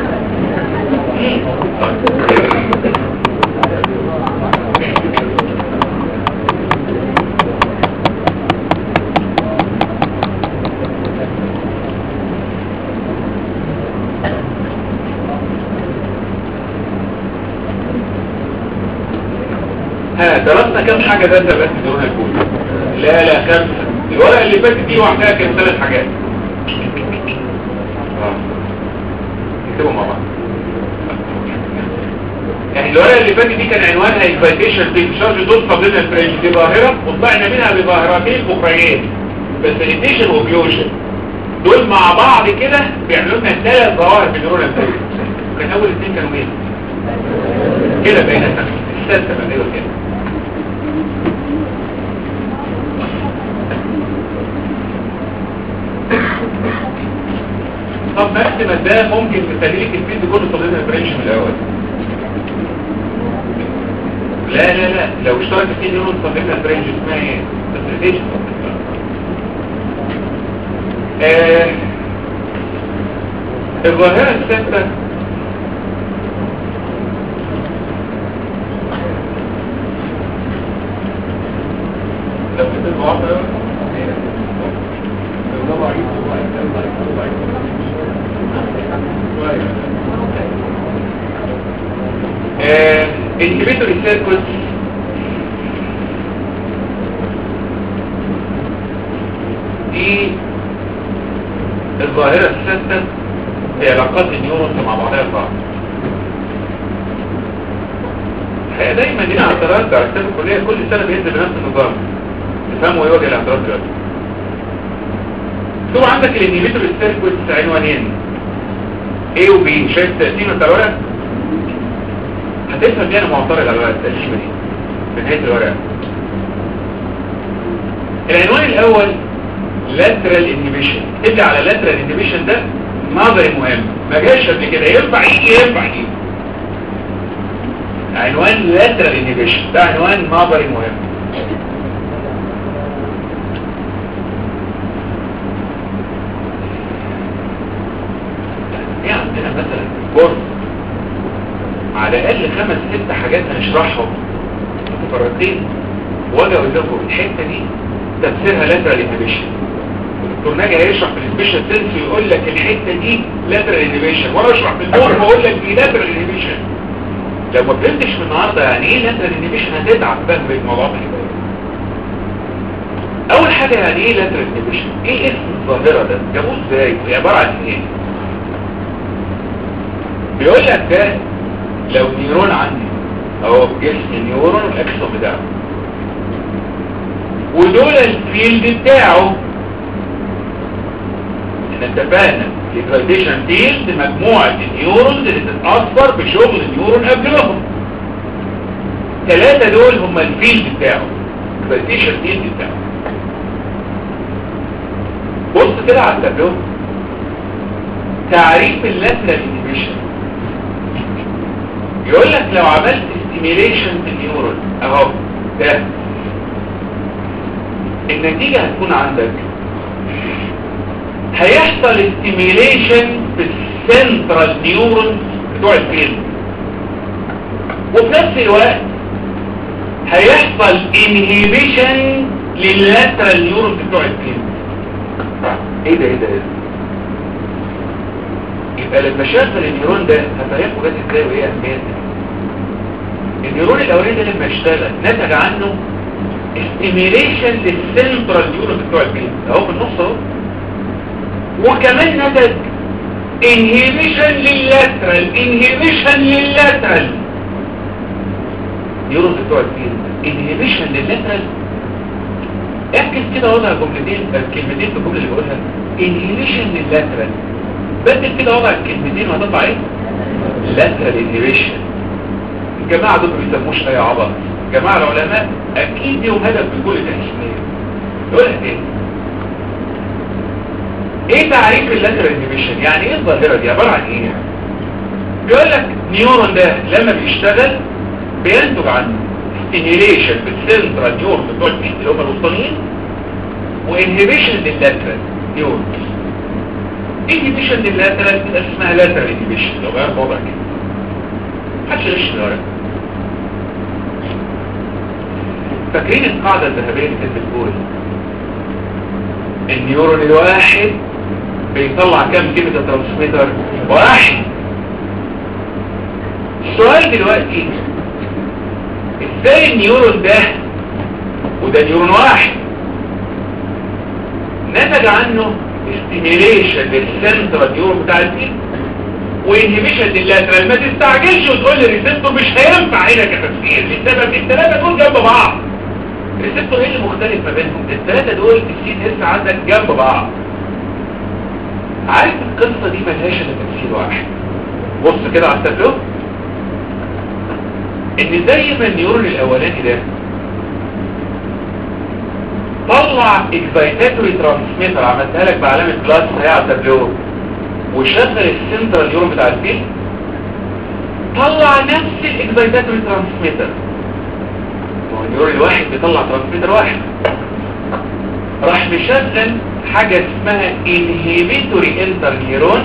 ها درسنا كم حاجة ده انت بس دون الكود لا لا خمسة الورقة اللي فاتت دي وحدها كانت ثلاث حاجات اه نكتبهم مع بعض يعني الورقة اللي فاتت دي كان عنوانها اكفايتيشن تشارج دول قبلنا الفرنش دي ظاهرة وطلعنا منها بظاهرتين اخريين فاسيليتيشن واوبيوشن دول مع بعض كده بيعملوا لنا ثلاث ظواهر في النيورال الفرنش كان اول اثنين كانوا مين كده بقينا الثالثة بقى ايوه كده طب ماكسيمال ده ممكن تخليك الفيلد كله طالبين البرينش من الاول لا لا لا لو اشترك في نيورون طالبين البرينش اسمها ايه فاسيليتيشن آه الظاهرة الثالثة لو كنت المعطى inhibitory circuits دي الظاهرة السادسة في علاقات النيورونز مع بعضها البعض الحقيقة دايما دي اعتراض على كتاب الكلية كل سنة بينزل بنفس النظام تفهموا ايه وجه الاعتراض دلوقتي طبعا عندك الانهبيتور سيركويتس عنوانين A و B شايف التقسيمه بتاع الورق هتفهم دي انا معترض على الورق التقسيمه دي في نهاية الورقة العنوان الاول lateral inhibition اللي على lateral inhibition ده نظري مهم ما جاش قبل كده ينفع يجي ينفع يجي عنوان lateral inhibition ده عنوان نظري مهم ايه عندنا مثلا كورس على الاقل خمس ست حاجات هنشرحهم متفرقين واجي اقول لكم الحته دي تفسيرها lateral inhibition الدكتور ناجي هيشرح في السبيشال سينس ويقول لك الحته دي lateral inhibition وانا اشرح في المور واقول لك دي lateral inhibition لو ما فهمتش من النهارده يعني ايه lateral inhibition هتتعب فاهم الموضوع ده اول حاجه يعني ايه lateral inhibition ايه اسم الظاهره ده جابوه ازاي هي عباره عن ايه بيقول لك ده لو نيرون عندي اهو جسم نيورون الاكسون بتاعه ودول الفيلد بتاعه ان اتفقنا الاكسايتيشن فيلد مجموعة النيورونز اللي تتأثر بشغل النيورون قبلهم ثلاثة دول هم الفيلد بتاعه الاكسايتيشن فيلد بتاعه بص كده على التابلو تعريف اللاترال انيبيشن يقول لك لو عملت ستيميليشن في النيورون اهو ده النتيجة هتكون عندك هيحصل ستيميليشن في السنترال نيورون بتوع الفيلم وفي نفس الوقت هيحصل انهيبيشن لللاترال نيورون بتوع الفيلم ايه ده ايه ده ايه ده يبقى لما شغل النيورون ده هفهمكم بس ازاي وايه اهميتها النيورون الاولاني ده لما اشتغل نتج عنه استيميليشن للسنترال نيورون بتوع الجلد اهو في النص اهو وكمان نتج انهيبيشن لللاترال انهيبيشن لللاترال نيورون بتوع الجلد انهيبيشن لللاترال اعكس كده وضع جملتين الكلمتين في الجمله اللي بقولها انهيبيشن لللاترال بدل كده وضع الكلمتين وهتطلع ايه لاترال انهيبيشن الجماعه دول ما بيسموش اي عبط جماعة العلماء اكيد لهم هدف في كل تحسينية يقول لك ايه ايه تعريف اللاترال انهيبيشن يعني ايه الظاهرة دي عبارة عن ايه بيقول لك نيورون ده لما بيشتغل بينتج عنه ستيميليشن بالسنترال نيورون بتوع البيت اللي هم الوسطانيين وانهيبيشن لللاترال نيورون انهيبيشن لللاترال تبقى اسمها لاترال انهيبيشن لو غير وضع كده محدش يغش الورق فاكرين القاعدة الذهبية اللي كانت بتقول النيورون الواحد بيطلع كام كيميكال ترانسميتر واحد السؤال دلوقتي ازاي النيورون ده وده نيورون واحد نتج عنه استيميليشن للسنترال نيورون بتاع الفيل وانهبيشن لللاترال ما تستعجلش وتقول لي الريسبتور مش هينفع هنا كتفسير لسبب الثلاثه دول جنب بعض الريسبتور ايه اللي مختلف ما بينهم الثلاثه دول السي اس عندك جنب بعض عارف القصه دي ملهاش الا تفسير واحد بص كده على التابلو ان زي ما النيورون الاولاني ده طلع اكسايتاتوري ترانسميتر عملتها لك بعلامه بلس هي على التابلو وشغل السنترال نيورون بتاع الفيل طلع نفس الاكسايتاتوري ترانسميتر هو النيورون الواحد بيطلع ترانسميتر واحد راح مشغل حاجة اسمها inhibitory interneuron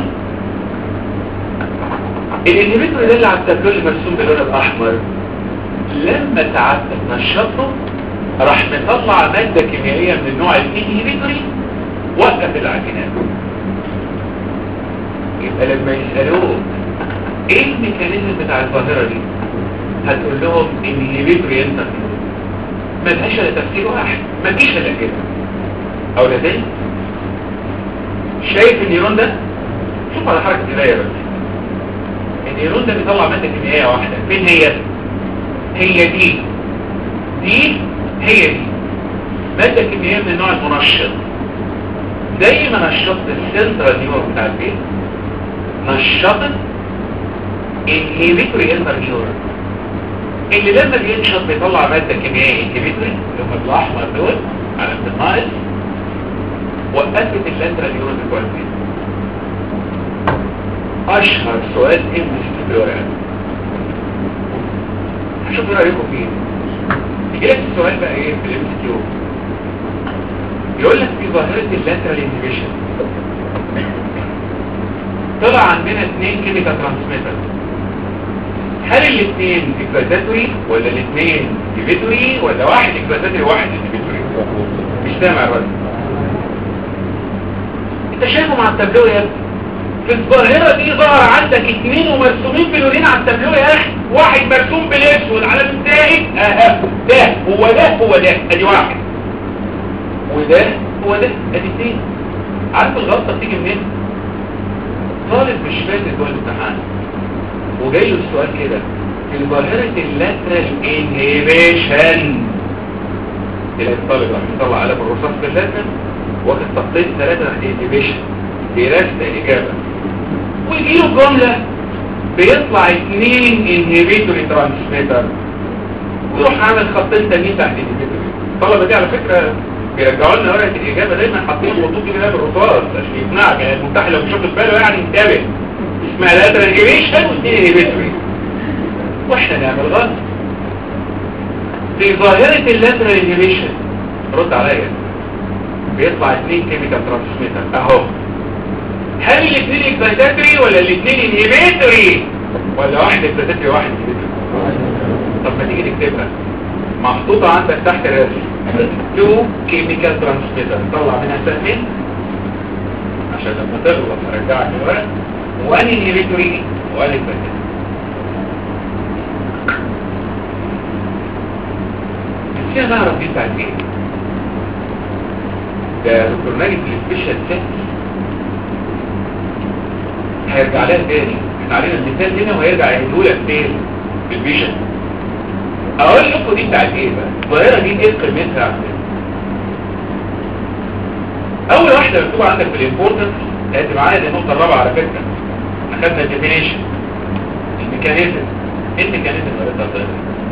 الانهبيتوري ده اللي على التابلو اللي مرسوم باللون الاحمر لما ساعات نشطه راح مطلع مادة كيميائية من النوع الانهبيتوري وقف العجينات يبقى لما يسألوه ايه الميكانيزم بتاع الظاهرة دي هتقول لهم انهبيتوري انترنيورون ملهاش الا تفسير واحد ما تجيش الا كده او ده تاني شايف النيرون ده شوف على حركة القراية بس النيرون ده بيطلع مادة كيميائية واحدة فين هي هي دي دي هي دي مادة كيميائية من النوع المنشط زي ما نشطت السنترال نيورون بتاع البيت نشطت inhibitory interneuron اللي لما بينشط بيطلع مادة كيميائية انهبيتوري اللي هم الاحمر دول على الناقص وقفت اللاترال يورين كويس اشهر سؤال انجلش في الورقة شوف رايكم فيه يجي لك السؤال بقى ايه في الام كيو يقول لك في ظاهرة اللاترال انهبيشن طلع عندنا اثنين كيميكال ترانسميتر هل الاثنين اكزاتوري ولا الاثنين انهبيتوري ولا واحد اكزاتوري وواحد انهبيتوري مش سامع الراجل انت شايفه مع التابلو يا ابني في الظاهرة دي ظهر عندك اثنين ومرسومين بلونين على التابلو يا اخي واحد مرسوم بالاسود على الزائد اه ده هو ده هو ده ادي واحد وده هو ده ادي اثنين عارف الغلطة بتيجي منين طالب مش فاكر جوه الامتحان وجاي له السؤال كده في ظاهرة اللاترال انهيبيشن تلاقي الطالب راح يطلع على الرصاص في اللاترال واخد تقطيع ثلاثة انهيبيشن بيرسل اجابة ويجي له جملة بيطلع اثنين انهيبيتوري ترانسميتر ويروح عامل خطين تانيين تحت انهيبيتوري الطلبة دي على فكرة بيرجعوا لنا ورقة الإجابة دايما حاطين خطوط كده بالرصاص عشان يقنعك يعني المتاح لو مش واخد باله يعني انتبه اسمها لاترال انهيبيشن واثنين انهيبيتوري واحنا نعمل غلط في ظاهرة اللاترال انهيبيشن رد عليا بيطلع اثنين كيميكال ترانسميتر اهو هل الاثنين اكزايتاتوري ولا الاثنين انهيبيتوري ولا واحد اكزايتاتوري وواحد انهيبيتوري طب ما تيجي نكتبها محطوطة عندك تحت الرسم تو كيميكال ترانسميتر طلع منها سهمين عشان لما تغلط هرجعك الورق وان انهيبيتوري وان اكزايتاتوري نسينا نعرف دي بتاعت ايه ده دكتور ناجي في السبيشال سيت هيرجع لها تاني احنا علينا المثال هنا وهيرجع يهدولك تاني في الفيجن اقول لكم دي بتاعت ايه بقى الظاهره دي ايه قيمتها عندنا اول واحده مكتوبه عندك في الامبورتنس هاتي معايا دي النقطه الرابعه على فكره اخدنا الديفينيشن الميكانيزم ايه الميكانيزم اللي قلتها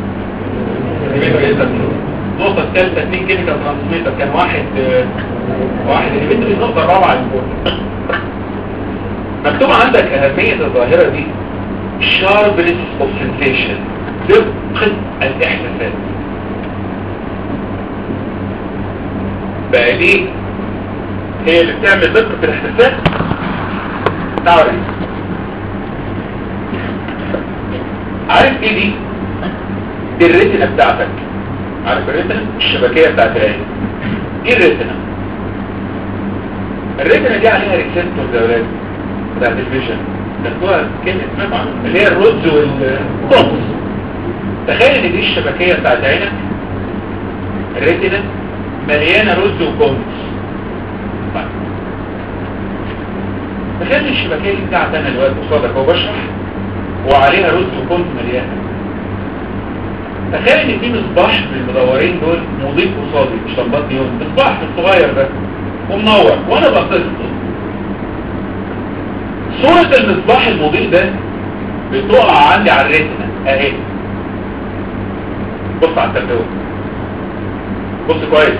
النقطة الثالثة اثنين كيميكال ترانسميتر كان واحد واحد انهبيتور النقطة الرابعة مكتوب عندك أهمية الظاهرة دي sharpness of sensation دقة الإحساسات بقى ليه هي اللي بتعمل دقة الإحساسات تعرف عارف ايه دي دي الريتنا بتاعتك عارف الريتنا الشبكية بتاعت العين ايه الريتنا الريتنا دي عليها ريسبتور يا ولاد بتاعت الفيجن تاخدوها كلمة سمعت عنها اللي هي الرز والقمص تخيل ان دي الشبكية بتاعت عينك الريتنا مليانة رز وقمص طيب. تخيل الشبكية دي بتاعت انا دلوقتي قصادك وبشرح وعليها رز وقمص مليانة تخيل ان في مصباح من المدورين دول مضيف قصادي مش طبات نيون مصباح الصغير ده ومنور وانا بصيت صورة المصباح المضيء ده بتقع عندي على الريتنا اهي بص على التابلوه بص كويس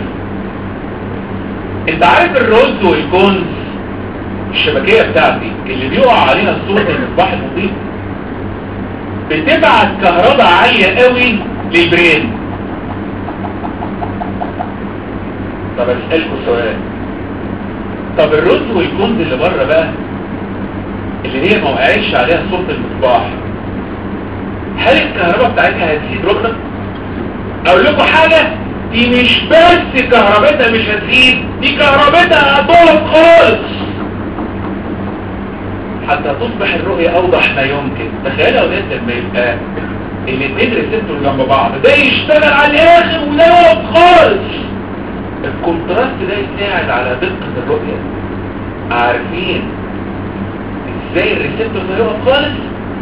انت عارف الرز والكونز الشبكية بتاعتي اللي بيقع عليها صورة المصباح المضيء بتبعت كهرباء عالية قوي للبرين طب اسألكوا سؤال طب الرز والكنز اللي بره بقى اللي هي ما وقعتش عليها صورة المصباح هل الكهرباء بتاعتها هتزيد ركنة اقول لكم حاجة دي مش بس كهربتها مش هتزيد دي كهربتها هتقف خالص حتى تصبح الرؤية اوضح ما يمكن تخيل لو انت لما يبقى الاثنين ريسبتور جنب بعض ده يشتغل على الاخر وده يقف خالص الكونتراست ده يساعد على دقة الرؤية عارفين ازاي الريسبتور ده يقف خالص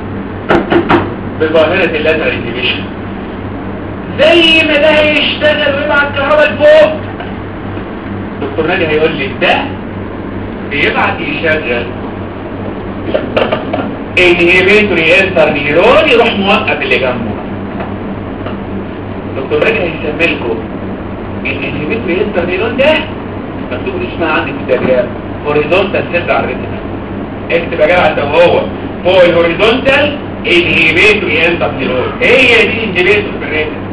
بظاهرة اللاترال انهبيشن زي ما ده يشتغل ويبعت كهرباء لفوق دكتور نادي هيقول لي ده بيبعت يشغل انهبيتوري انتر نيرون يروح موقف اللي جنبه الدكتور راجع يسمي لكم الانهبيتوري انترنيرون ده مكتوب اسمها عندي في الدرياب هوريزونتال سيلز على الريتنا اكتب يا جدع انت وهو هو الهوريزونتال انهبيتوري انترنيرون هي دي انهبيتور في الريتنا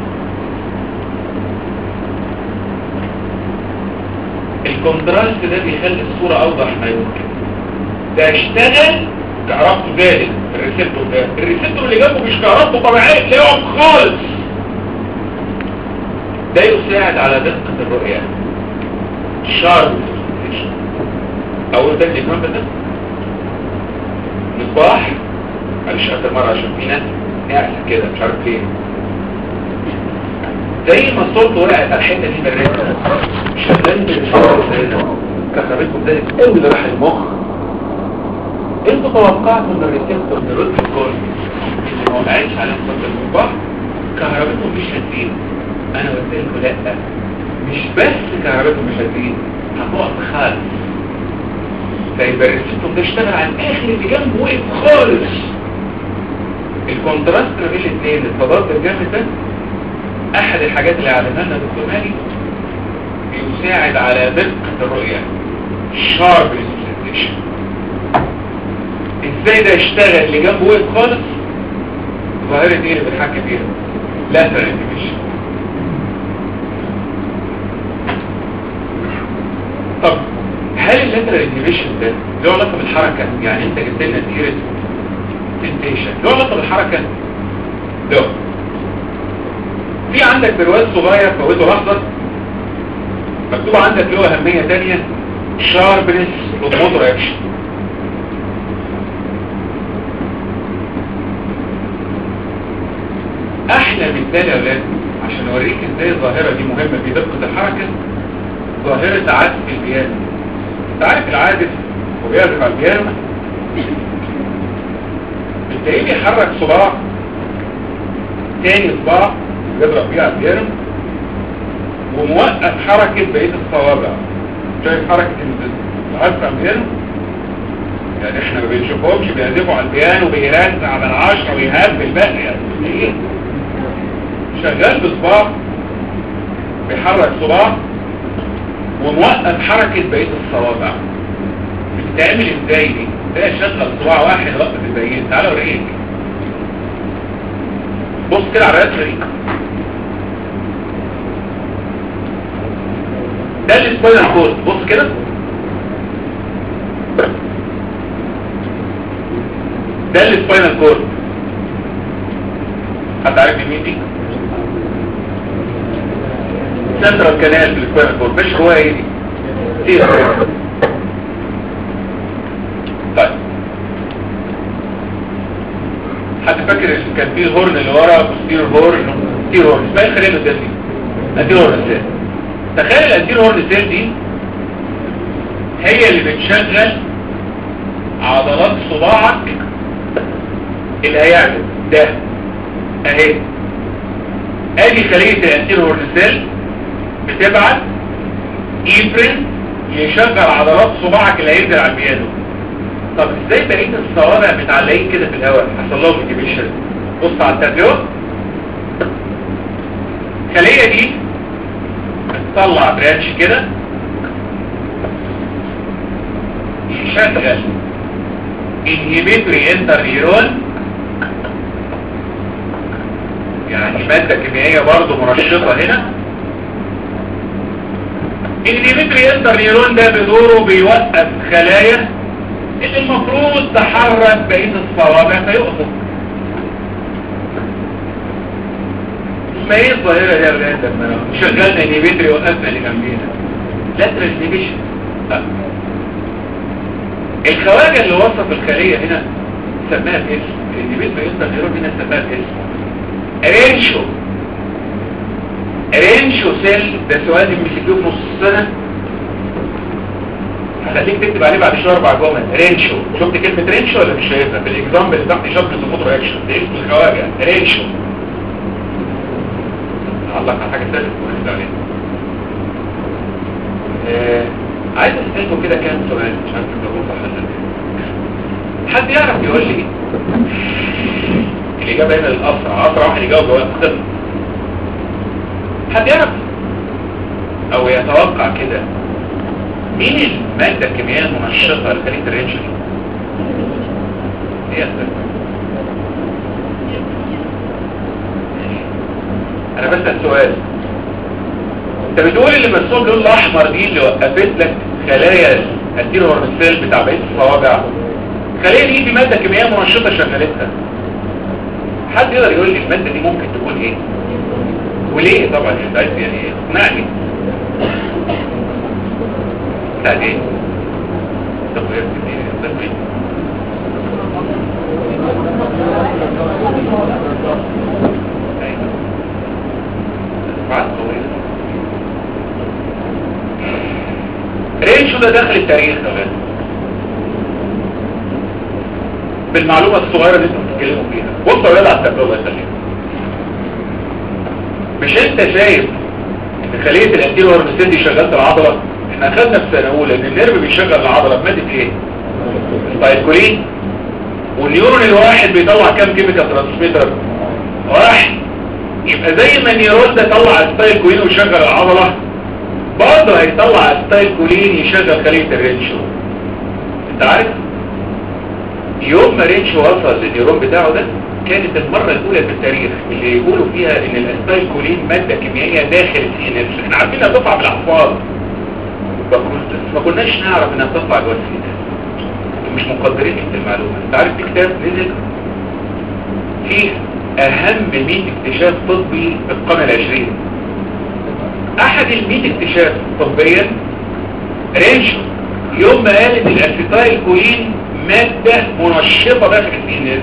الكونتراست ده بيخلي الصورة اوضح ما يمكن ده اشتغل كهربته زادت الريسبتور ده الريسبتور اللي جنبه مش كهربته طبيعية تلاقيهم خالص ده يساعد على دقة الرؤية شارب اول ده الجنوان ده مصباح معلش اخر مرة عشان في ناس نعسل كده مش عارف ليه زي ما الصوت وقعت على الحته دي من الرئه شغال بالشعور كسرتكم ده قوي اللي راح المخ انتوا توقعتوا ان الريسبتور نيرون في الكل اللي ما وقعتش على صوت المصباح كهربتهم مش هتزيد انا قلت لكم لا مش بس كهربتهم مش هتزيد هتقف خالص فيبقى الريسبتور ده اشتغل على الاخر اللي جنبه وقف خالص الكونتراست ما بين الاثنين التضاد الجامد ده احد الحاجات اللي علمها لنا دكتور مالي بيساعد على دقة الرؤية شارب ريسبشن ازاي ده يشتغل اللي جنبه وقف خالص ظاهرة ايه اللي بنحكي فيها لا ترانيميشن طب هل اللاترال انهبيشن ده له علاقه بالحركه يعني انت جبت لنا سيره سنتيشن له علاقه بالحركه له في عندك برواز صغير فوته لحظه مكتوب عندك له اهميه ثانيه شاربنس اوف موتور اكشن احلى مثال يا ولاد عشان اوريك ازاي الظاهره دي مهمه في دقه الحركه ظاهره عزف البيانو انت عارف العازف وبيعزف على البيانو بتلاقيه بيحرك صباع تاني صباع بيضرب بيه على البيانو وموقف حركة بقية الصوابع شايف حركة العزف على البيانو يعني احنا ما بنشوفهمش بيعزفوا على البيانو بيرزع على العشرة ويهبل بقى يعني ايه شغال بصباع بيحرك صباع وموقف حركة بقية الصوابع بتتعمل ازاي دي ده شغل صباع واحد وقف الباقيين تعال اوريك بص كده على الرسمه دي ده السباينال كورد بص كده ده السباينال كورد حد عارف مين دي سنترال كانال في السباينال كورد مش هو ايه دي دي طيب حد فاكر إن كان فيه الهورن اللي ورا بوستير هورن بوستير هورن اسمها ايه الخليه اللي دي ادير هورن سيل تخيل الادير هورن سيل دي هي اللي بتشغل عضلات صباعك اللي هيعمل ده اهي ادي خليه الانتير هورن سيل بتبعت ايبرين يشغل عضلات صباعك اللي هينزل على البيانو طب ازاي بقيت الصوابع متعلقين كده في الهواء حصل لهم انتبيشن بص على التابلو الخليه دي بتطلع برانش كده يشغل انهبيتوري انتر نيرون يعني ماده كيميائيه برضه منشطه هنا الانهبيتوري انتر نيرون ده بدوره بيوقف خلايا اللي المفروض تحرك بقية الصوابع فيقفوا ما ايه الظاهرة دي يا ولاد لما شغلنا انهبيتري وقفنا اللي جنبينا لاترال انهبيشن الخواجة اللي وصف الخلية هنا سماها باسم الانهبيتري يقدر يروح هنا سماها باسم رينشو رينشو سيل ده سؤال مسكوه في نص السنة هخليك تكتب عليه بعد شهر اربع جمل رينشو شفت كلمة رينشو ولا مش شايفها في الاكزامبل اللي تحت شرط الموتور اكشن ده اسم الخواجة رينشو هعلق على حاجة ثالثة ونرد عليها آه عايز اسألكم كده كام سؤال مش عارف تجاوبوا صح ولا لا حد يعرف يقول لي الإجابة هنا الأسرع أسرع واحد يجاوب هو الصفر حد يعرف او يتوقع كده مين المادة الكيميائية المنشطة لخلية الرينشن ايه يا أستاذ؟ انا بسأل سؤال انت بتقول اللي مرسوم اللون الاحمر دي اللي وقفت لك خلايا التيروهورمسيل بتاع بقيه الصوابع الخليه دي في ماده كيميائيه منشطه شغلتها حد يقدر يقول لي الماده دي ممكن تكون ايه وليه طبعا انت عايز يعني اقنعني بتاعت ايه طب يا ابني ده ايه ايوه بعد طويل رينشو ده داخل التاريخ كمان بالمعلومة الصغيرة اللي انتم بتتكلموا فيها بصوا يا ولاد على التابلو الله يسلمك مش انت شايف ان خلية الانتيرو هرمسين دي شغلت العضلة احنا اخدنا في سنة اولى ان النيرف بيشغل العضلة بمادة ايه ستايكولين والنيورون الواحد بيطلع كام كيميكال ترانسميتر واحد يبقى زي ما النيورون ده طلع ستايكولين ويشغل العضلة برضه هيطلع ستايل كولين يشغل خلية الرينشو انت عارف يوم ما رينشو وصل للنيورون بتاعه ده كانت المرة الاولى في التاريخ اللي يقولوا فيها ان الاستايل كولين مادة كيميائية داخل السي ان اس احنا عارفين انها تطلع بالاحفاظ ما كناش نعرف انها تطلع جوه السي ان اس مش مقدرين المعلومة انت عارف في كتاب نزل فيه اهم 100 اكتشاف طبي في القرن العشرين احد الميت اكتشاف طبيا رينشو يوم ما قال ان الاسيتايل كولين مادة منشطة داخل السي ان اس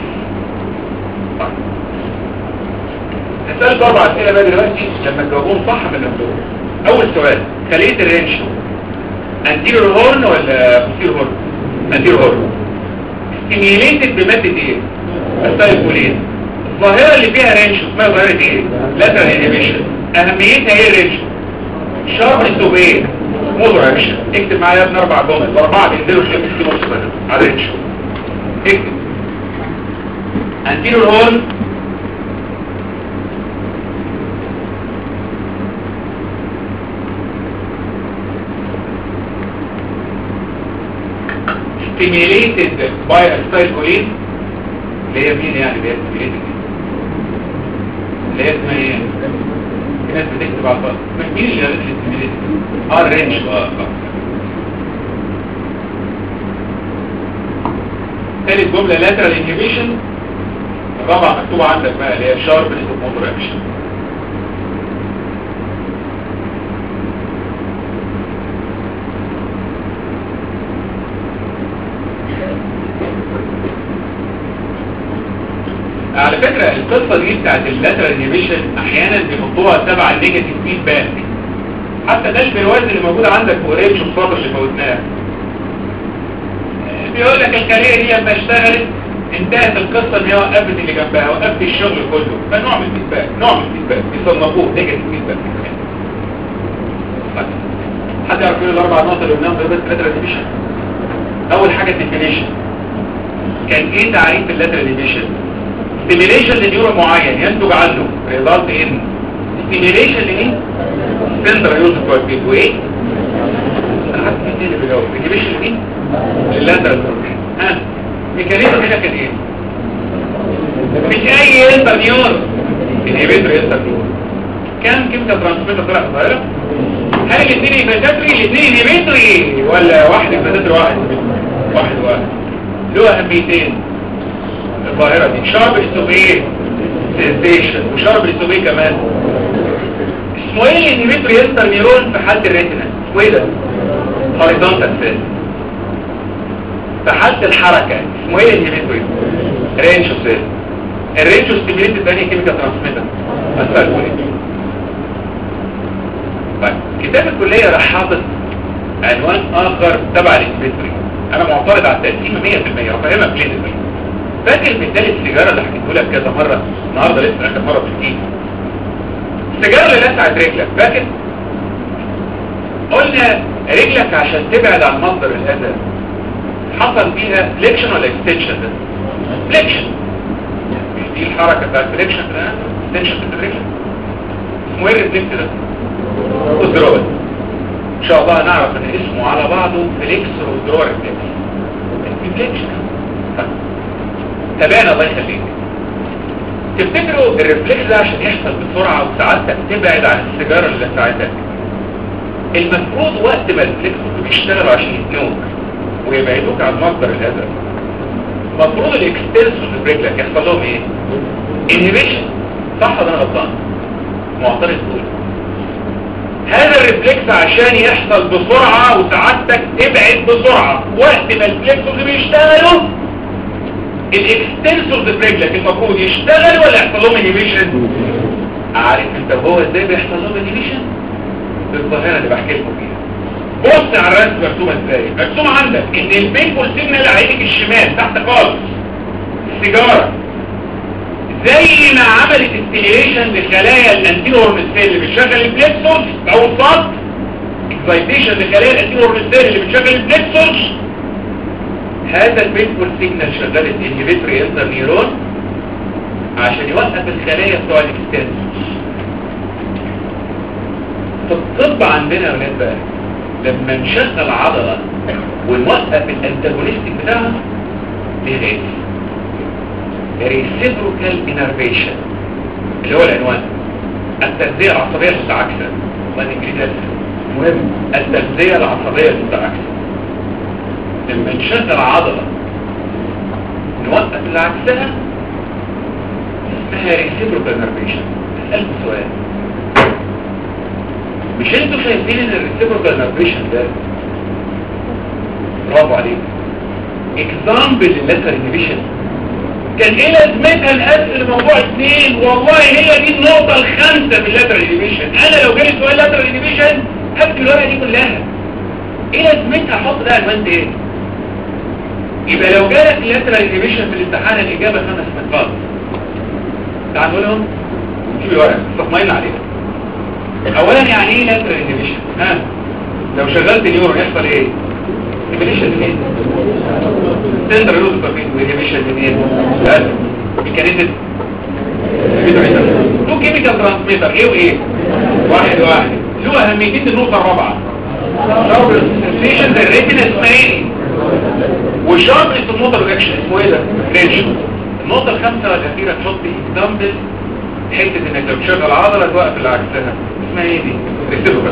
هسألك اربع اسئلة بقى دلوقتي لما تجاوبون صح من نفسهم اول سؤال خلية الرينشو انتيرور هورن ولا بوستير هورن انتيرور هورن ستيميليتد بمادة ايه اسيتايل كولين الظاهرة اللي فيها رينشو اسمها ظاهرة ايه لاترال انيبيشن اهميتها ايه رينشو شرب السوبيه موضوع اكشن اكتب معايا يا ابن اربع جمل الاربعه بينزلوا في الكيلو ونص بس على ريتش اكتب انتيرو هول stimulated by acetylcholine اللي هي مين يعني اللي هي stimulated اللي هي اسمها ايه الناس بتكتب على الفاضي مين اللي اللي اه الرينج اه ثالث جملة lateral inhibition الرابعة مكتوبة عندك بقى اللي هي sharp motor action على فكرة القصة دي بتاعت اللاترال انيبيشن احيانا بيحطوها تبع النيجاتيف فيدباك حتى ده البرواز اللي موجود عندك في قريب شوف الصوره اللي فوتناها بيقول لك الكارير دي لما اشتغلت انتهت القصة ان هي وقفت اللي جنبها وقفت الشغل كله فنوع من الفيدباك نوع من الفيدباك يصنفوه نيجاتيف فيدباك حد يعرف ايه الاربع نقط اللي قلناهم في اللاترال انيبيشن اول حاجة الديفينيشن كان ايه تعريف اللاترال انيبيشن stimulation لنيورون معين ينتج عنه result in stimulation لمين؟ central يوسف كوالبيت وايه؟ انا عارف مين اللي بيجاوب inhibition لمين؟ لللاترال ها ميكانيزم هنا كان ايه؟ مش اي انتر نيورون انهبيتور انتر نيورون كام كيميكال ترانسميتر طلع في الظاهره؟ هل الاثنين انهبيتوري الاثنين انهبيتوري ولا واحد انهبيتوري واحد واحد واحد له اهميتين الظاهرة دي شرب الاستوبيه سنسيشن وشرب الاستوبيه كمان اسمه ايه الانهبيتور يستر نيرون في حالة الريتنا اسمه ايه ده هوريزونتال سيل في حالة الحركة اسمه ايه الانهبيتور رينشو سيل الرينشو ستيميليتد بأني كيميكال ترانسميتر اسأل طيب كتاب الكلية راح حاطط عنوان اخر تبع الانهبيتوري انا معترض على التقسيم 100% وفاهمها كلينيكال فاكر مثال السيجارة اللي حكيته لك كذا مرة النهاردة لسه اخر مرة بتحكيه السيجارة اللي لسعت رجلك فاكر قلنا رجلك عشان تبعد عن مصدر الأذى حصل فيها فليكشن ولا اكستنشن ده فليكشن مش دي الحركة بتاعت فليكشن ده اكستنشن في الرجل اسمه ايه الريفلكس ده وذرول ان شاء الله هنعرف ان اسمه على بعضه فليكس وذرول ريفلكس الريفلكس تابعنا الله يخليك تفتكروا الريفلكس ده عشان يحصل بسرعة وسعادتك تبعد عن السيجارة اللي ساعدتك المفروض وقت ما الريفلكس بيشتغلوا عشان يتنوك ويبعدوك عن مصدر الأذى المفروض الاكستنسور في برجلك يحصل لهم ايه؟ انهبيشن صح ولا انا غلطان؟ معترض تقول هذا الريفلكس عشان يحصل بسرعة وسعادتك تبعد بسرعة وقت ما الريفلكس بيشتغلوا الاكستنسور في برجلك المفروض يشتغل ولا يحصل لهم انهبيشن؟ عارف انت هو ازاي بيحصل لهم انهبيشن؟ بالظاهرة اللي بحكي لكم فيها بص على الرسم مرسومه ازاي مرسوم عندك ان البينفول سيجنال على ايدك الشمال تحت خالص السيجاره زي ما عملت ستيميليشن لخلايا الانتينور سيل اللي بتشغل البلكسورز او الصد اكسايتيشن لخلايا الانتينور سيل اللي بتشغل البلكسورز هذا البينفول سيجنال شغلت انهبيتوري انتر نيرون عشان يوقف الخلايا بتوع الاكستنسورز في الطب عندنا يا ولاد بقى لما نشغل عضلة ونوقف الانتاجونيستيك بتاعها لغاية reciprocal innervation اللي هو العنوان التغذية العصبية المتعاكسة والله الانجليزي مهم التغذية العصبية المتعاكسة لما نشغل عضلة نوقف اللي عكسها اسمها reciprocal innervation اسألكم سؤال مش انتوا شايفين ان الريسيبروكال نافيشن ده برافو عليك اكزامبل لللاتر انهبيشن كان ايه لازمتها نقسم موضوع اثنين والله هي دي النقطة الخامسة في اللاتر انهبيشن انا لو جالي سؤال لاتر انهبيشن هكتب الورقة دي كلها ايه لازمتها احط ده عنوان ايه يبقى لو جالك اللاتر انهبيشن في الامتحان الاجابة خمس نقاط تعالوا لهم شوف الورقة استطمئن عليها اولا يعني ايه لاترال انهبيشن ها لو شغلت نيورون يحصل ايه انهبيشن منين تندر لوز بافين انهبيشن منين لا ميكانيزم تو كيميكال ترانسميتر ايه وايه واحد واحد له اهميتين النقطه الرابعه شرب السنسيشن ده الريتنا اسمها ايه والشرب في النقطه الرياكشن اسمه ايه ده رينج النقطه الخامسه والاخيره تحط اكزامبل حته انك لو تشغل عضله توقف اللي عكسها اسمها ايه دي ريسيبروكال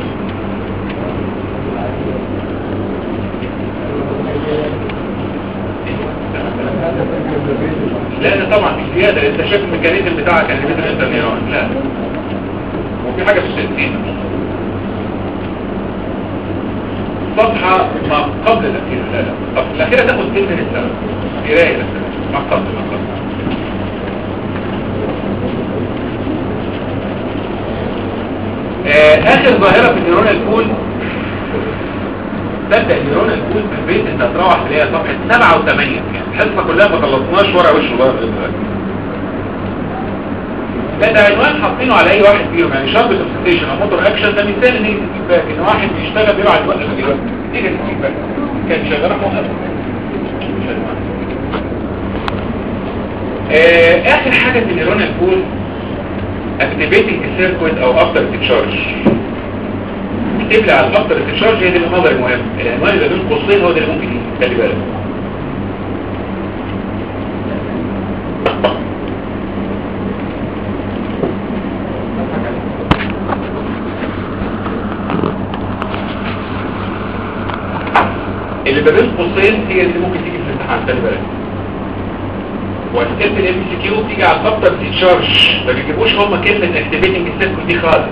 لا ده طبعا مش زياده انت شايف الميكانيزم بتاعك اللي بيدر انت نيرون لا وفي حاجه في الستين صفحة ما قبل الأخيرة لا لا طب الأخيرة تاخد كلمة السنة قراية السنة ما قبل ما قبل اخر ظاهرة في النيرون الكول تبدأ النيرون الكول في البيت انت هتروح تلاقيها صفحة سبعة وثمانية يعني الحصة كلها ما خلصناش ورقة وش الله لا ده عنوان حاطينه على اي واحد فيهم يعني شرط سبستيشن او موتور اكشن ده مثال ان يجي فيدباك ان واحد بيشتغل بيبعت وقت دلوقتي تيجي الفيدباك كان شغال موقف اخر حاجة في النيرون الكول activating a circuit او after discharge اكتب لي على after discharge هي دي المنظر المهم العنوان اللي بين قوسين هو ده اللي ممكن يجي خلي بالك اللي بين قوسين هي اللي ممكن تيجي في الامتحان خلي بالك واسئله الام سي كيو بتيجي على الافتر ديتشارج ما بيجيبوش هم كلمه اكتيفيتنج السيركل دي خالص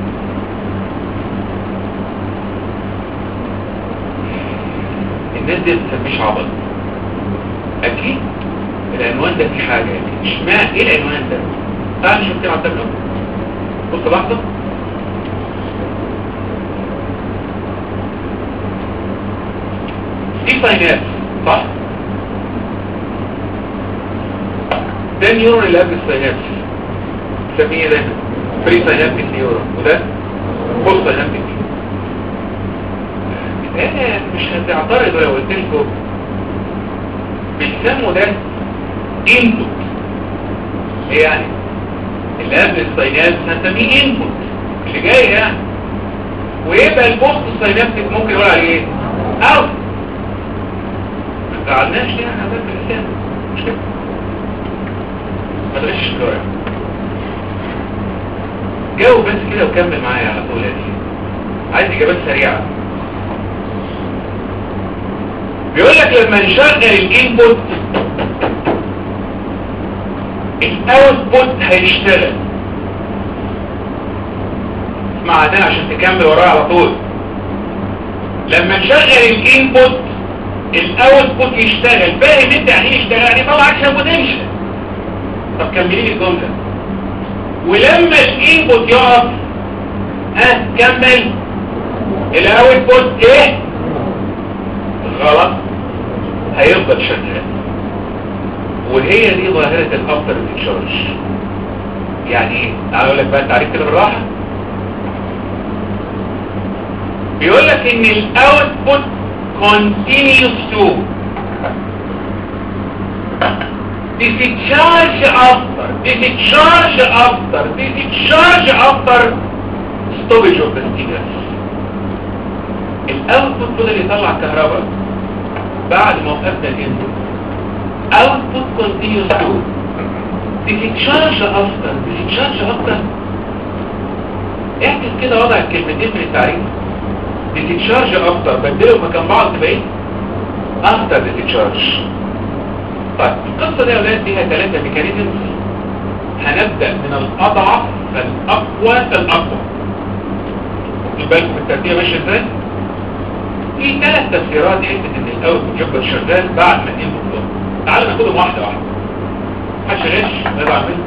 الناس دي ما بتسميش عبط اكيد العنوان ده في حاجه مش ما ايه العنوان ده تعال نشوف كده على التابلو بص لحظه دي ساينات صح ده النيورون اللي قبل السينابس نسميه ده بري سينابتيك نيورون وده بوست سينابتيك انا مش هتعترضوا لو قلت لكم بيسموا ده انتو ايه يعني اللي قبل الساينابس هنسميه انبوت اللي جاي يعني ويبقى البوست الساينابتيك ممكن يقول عليه ايه اوت ما زعلناش ليه احنا بس الانسان مش كده ما تغشش الورق جاوب بس كده وكمل معايا على طول يعني عايز اجابات سريعه بيقول لك لما نشغل الانبوت الاوتبوت هيشتغل اسمع ده عشان تكمل ورايا على طول لما نشغل الانبوت الاوتبوت يشتغل فاهم انت يعني ايه يشتغل يعني طلع اكشن بوتنشال طب كملي لي الجمله ولما الانبوت يقف ها كمل الاوتبوت ايه غلط هيفضل شغال وهي دي ظاهرة الافتر تشارج يعني ايه تعال اقول لك بقى التعريف كده بالراحة بيقول لك ان الاوتبوت continues to discharge after discharge after discharge after stoppage of the stimulus الاوتبوت فضل يطلع كهرباء بعد ما وقفنا الانبوت output continues to discharge after discharge after اعكس كده وضع الكلمتين من التعريف discharge after بدلوا مكان بعض تبقى ايه after discharge طيب القصة دي يا ولاد فيها ثلاثة ميكانيزمز هنبدأ من الأضعف فالأقوى فالأقوى بالكم الترتيب ماشي ازاي؟ في ثلاث تفسيرات حته ان الاوت يفضل شغال بعد ما الانبوت يقف تعالوا ناخدهم واحده واحده محدش غش نزعل منه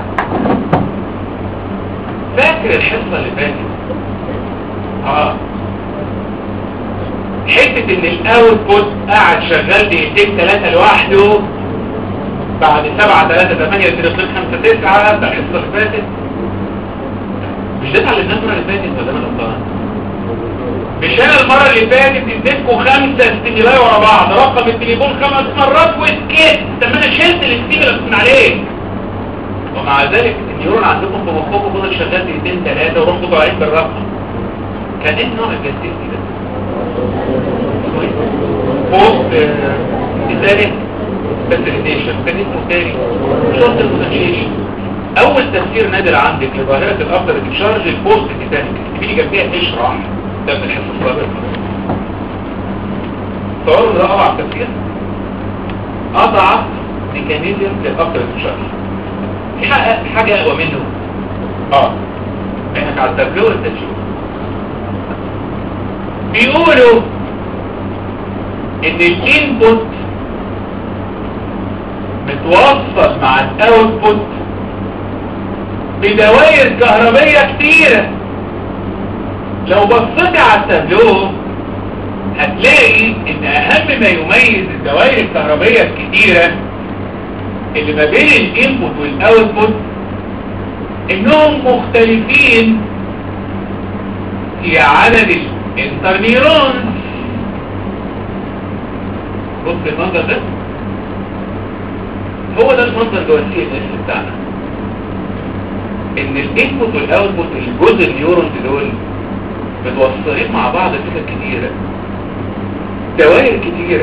فاكر الحصه اللي فاتت اه حته ان الاوتبوت قاعد شغال دقيقتين ثلاثه لوحده بعد سبعة ثلاثة ثمانية اثنين خمسة تسعة ده الحصة اللي فاتت مش ده اتعلمناه المرة اللي فاتت ولا انا غلطان؟ مش انا المرة اللي فاتت اديتكم خمسة ستيمولاي ورا بعض رقم التليفون خمس مرات وسكت طب ما انا شلت الاستيمولا من عليه ومع ذلك النيورون عندكم في مخكم فضل شغال دقيقتين ثلاثة ورحتوا طالعين بالرقم كان ايه نوع الجاستيكي ده؟ بوست ازاي فاسيليتيشن كان اسمه تاني شورت البوتنشيشن اول تفسير نادر عندك لظاهرة الافتر ديشارج البوست تيتانيك تبيني جنبيها تشرح ده من الحصة السابقة تصوروا ده اضعف تفسير اضعف ميكانيزم للافتر ديشارج في حاجة حاجة اقوى منه اه انك على التربية والتجيب بيقولوا ان الانبوت متوصل مع الاوتبوت بدوائر كهربية كتيرة لو بصيت على التابلو هتلاقي ان اهم ما يميز الدوائر الكهربية الكتيرة اللي ما بين الانبوت والاوتبوت انهم مختلفين في عدد الانترنيرونز بص المنظر ده هو ده المنظر جوه السي ان اس بتاعنا ان الانبوت والاوتبوت الجزء النيورونز دول متوصلين مع بعض سكك كتيرة دوائر كتيرة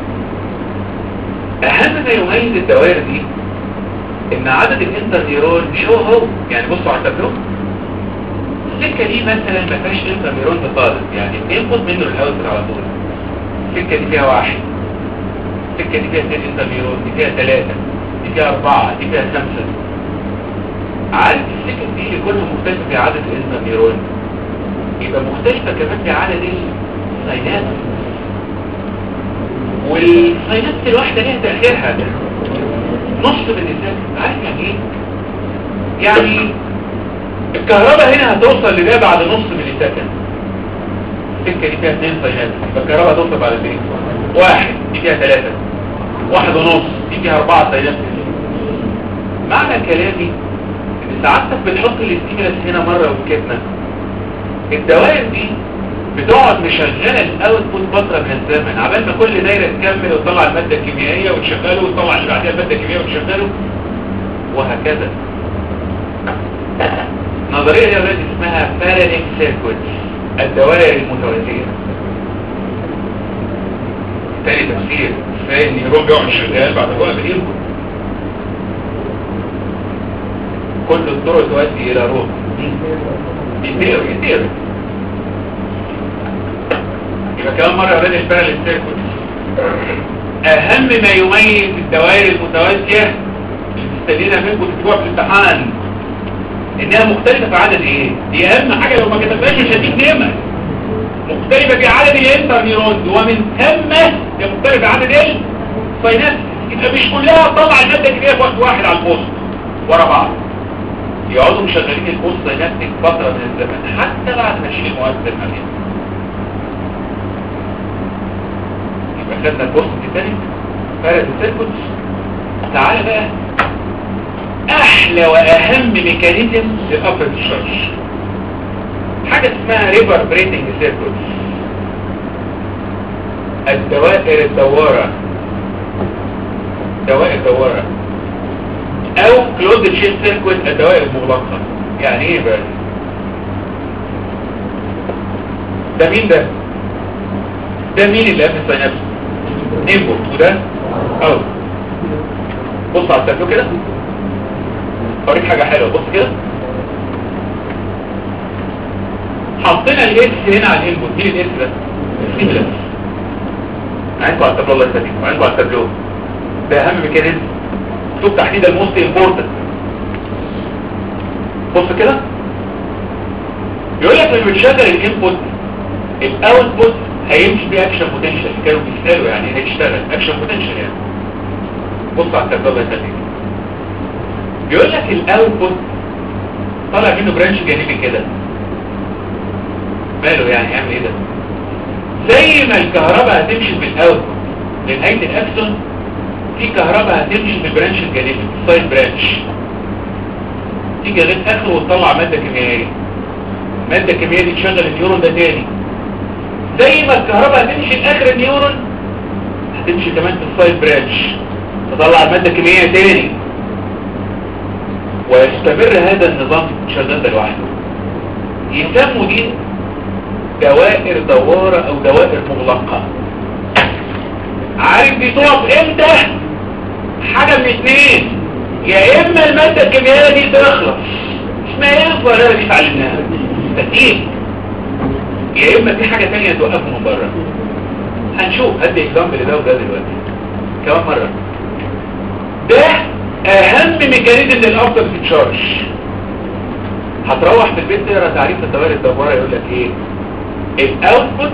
اهم ما يميز الدوائر دي ان عدد الانترنيرون مش هو هو يعني بصوا على التابلو السكة دي مثلا ما فيهاش انترنيرون خالص يعني الانبوت منه الاوتبوت على طول السكة دي فيها واحد السكة دي فيها اثنين انترنيرون دي فيها ثلاثة دي فيها اربعة دي فيها خمسة عارف السكة دي اللي كل مختلفة في عدد الانترنيرون يبقى مختلفة كمان في عدد الساينات والساينات الواحدة ليها تأثيرها نص من الناس عارف يعني ايه؟ يعني الكهرباء هنا هتوصل لده بعد نص ملي سكند السكة دي فيها اثنين ساينات يبقى الكهرباء هتوصل بعد ايه؟ واحد دي فيها ثلاثة واحد ونص دي فيها اربعة ساينات معنى كلامي ان سعادتك بتحط الاستيمولس هنا مرة وسكتنا الدوائر دي بتقعد مشغلة الاوتبوت فترة من الزمن عبال ما كل دايرة تكمل وتطلع المادة الكيميائية وتشغله وتطلع اللي بعدها المادة الكيميائية وتشغله وهكذا نظرية دي التي اسمها باراليك سيركويت الدوائر المتوازية تاني تفسير فان نيرون بيقعد شغال بعد كده بالانبوت كل الطرق تؤدي الى روح دي ثيوري ثيوري يبقى كمان مرة أولاد الباراليك سيركويت أهم ما يميز الدوائر المتوازية اللي تستدينا منكم تكتبوها في الامتحان إنها مختلفة في عدد إيه؟ دي أهم حاجة لو ما كتبناش مش هديك نعمة مختلفة في عدد الانتر نيرونز ومن ثم هي مختلفة في عدد الساينات يبقى مش كلها تطلع المادة الكبيرة في وقت واحد على البوست ورا بعض يقعدوا مشغلين البوست سايناتيك فترة من الزمن حتى بعد ما نشيل المؤثر عليها يبقى خدنا البوست الثاني فارد السيركوت تعالى بقى احلى واهم ميكانيزم للابر تشارج حاجة اسمها ريفر بريتنج سيركوت الدوائر الدوارة دوائر دوارة او كلوز تشين سيركوت الدوائر المغلقة يعني ايه بقى ده مين ده ده مين اللي قبل السينابس انبوت وده اوت بص على التابلو كده اوريك حاجة حلوة بص كده حطينا الاس هنا على الانبوت مين الاس ده ستيمولس عندكم على التابلو الله يسلمك وعندكم على التابلو ده اهم ميكانيزم مكتوب تحديدا الموست امبورتنت بص كده يقول لك لما بتشغل الانبوت الاوتبوت هيمشي بيه اكشن بوتنشال كانوا بيسالوا يعني هيشتغل اكشن بوتنشال يعني بص على التابلو الله يسلمك بيقول لك الاوتبوت طالع منه برانش جانبي كده ماله يعني يعمل ايه ده زي ما الكهرباء هتمشي بالاوتبوت لنهايه الاكسون في كهرباء هتمشي في البرانش الجانبي السايد برانش تيجي لغايه اخره وتطلع ماده كيميائيه ماده كيميائيه دي تشغل النيورون ده تاني زي ما الكهرباء هتمشي لاخر النيورون هتمشي كمان في السايد برانش تطلع ماده كيميائيه تاني ويستمر هذا النظام شغال ده لوحده يسموا دي دوائر دوارة او دوائر مغلقة عارف دي تقف امتى حاجة من اتنين يا اما المادة الكيميائية دي تخلص اسمها ايه الظاهرة دي اتعلمناها تأكيد يا اما في حاجة تانية توقفه من بره هنشوف هدي اكزامبل ده وده دلوقتي كمان مرة ده اهم ميكانيزم للافتر تشارج هتروح في البيت تقرا تعريف الدوائر الدواره يقول لك ايه الاوتبوت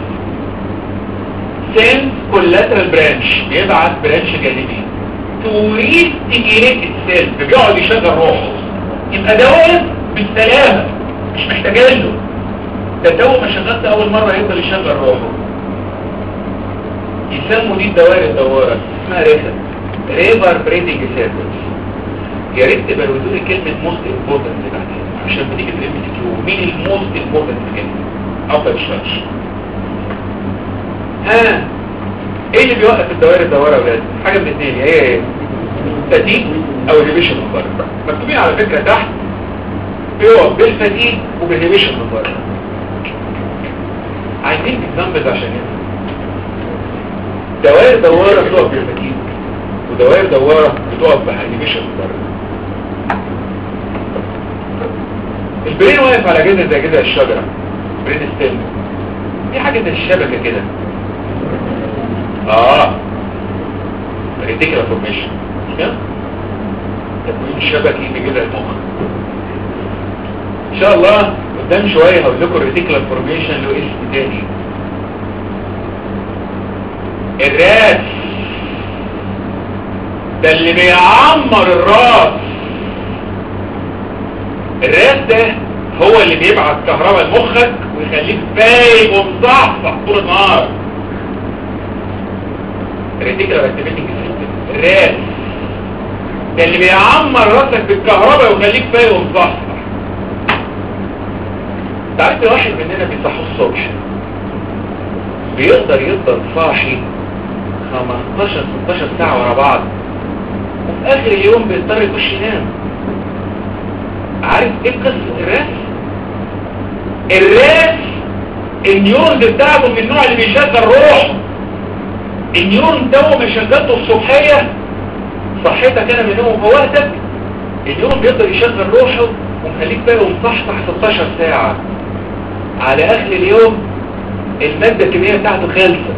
سينس كولاترال برانش بيبعت برانش جانبي تريد تجيليت السيل بيقعد يشغل روحه يبقى ده واقف بالسلامه مش محتاجين له ده الدواء ما شغلت اول مره يفضل يشغل روحه يسموا دي الدوائر الدواره اسمها ريفر ريفر بريتنج سيركلز يا ريت تبقى لي كلمه موست امبورتنت بعدين عشان بتيجي في الام كيو مين الموست امبورتنت كلمه افضل تشارج ها ايه اللي بيوقف الدوائر الدواره يا ولاد حاجه من الاثنين يا ايه فتيج او انهبيشن من بره مكتوبين على فكره تحت بيقف بالفتيج وبالانهبيشن من بره عايزين اكزامبلز عشان هنا دوائر دواره بتقف بالفتيج ودوائر دواره بتقف بالانهبيشن من بره البرين واقف على جذر زي جذر الشجره برين ستيل دي حاجه زي الشبكه كده اه ريتيكولا فورميشن مش كده تكوين شبكي في جذع المخ ان شاء الله قدام شويه هقول لكم الريتيكولا فورميشن له اسم تاني الراس ده اللي بيعمر الراس الراس ده هو اللي بيبعت كهرباء لمخك ويخليك فايق ومصحصح طول النهار الريتيكولا اكتيفيتنج سيستم الراس ده اللي بيعمر راسك بالكهرباء ويخليك فايق ومصحصح تعرف واحد مننا بيصحوا الصبح بيقدر يفضل صاحي 15 16 ساعة ورا بعض وفي اخر اليوم بيضطر يخش ينام عارف ايه قصة الراس الراس النيورونز بتاعته من النوع اللي بيشغل روح النيورون ده ما شغلته الصبحيه صحتك انا من النوم فوقتك النيورون بيقدر يشغل روحه ومخليك بقى ومصحصح 16 ساعه على اخر اليوم الماده الكيميائيه بتاعته خالصه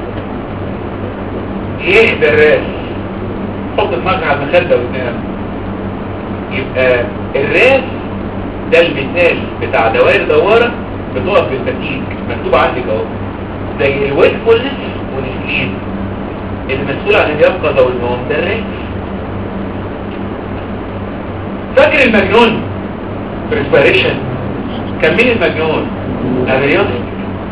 يهدى الراس حط دماغك على المخده وتنام يبقى الراس ده المثال بتاع دوائر دواره بتقف بالفتيك مكتوب عندك اهو زي الويكفولنس والسليم المسؤول عن اليقظه والنوم ده الراس فاكر المجنون بريسبيريشن كان مين المجنون ابريوتيك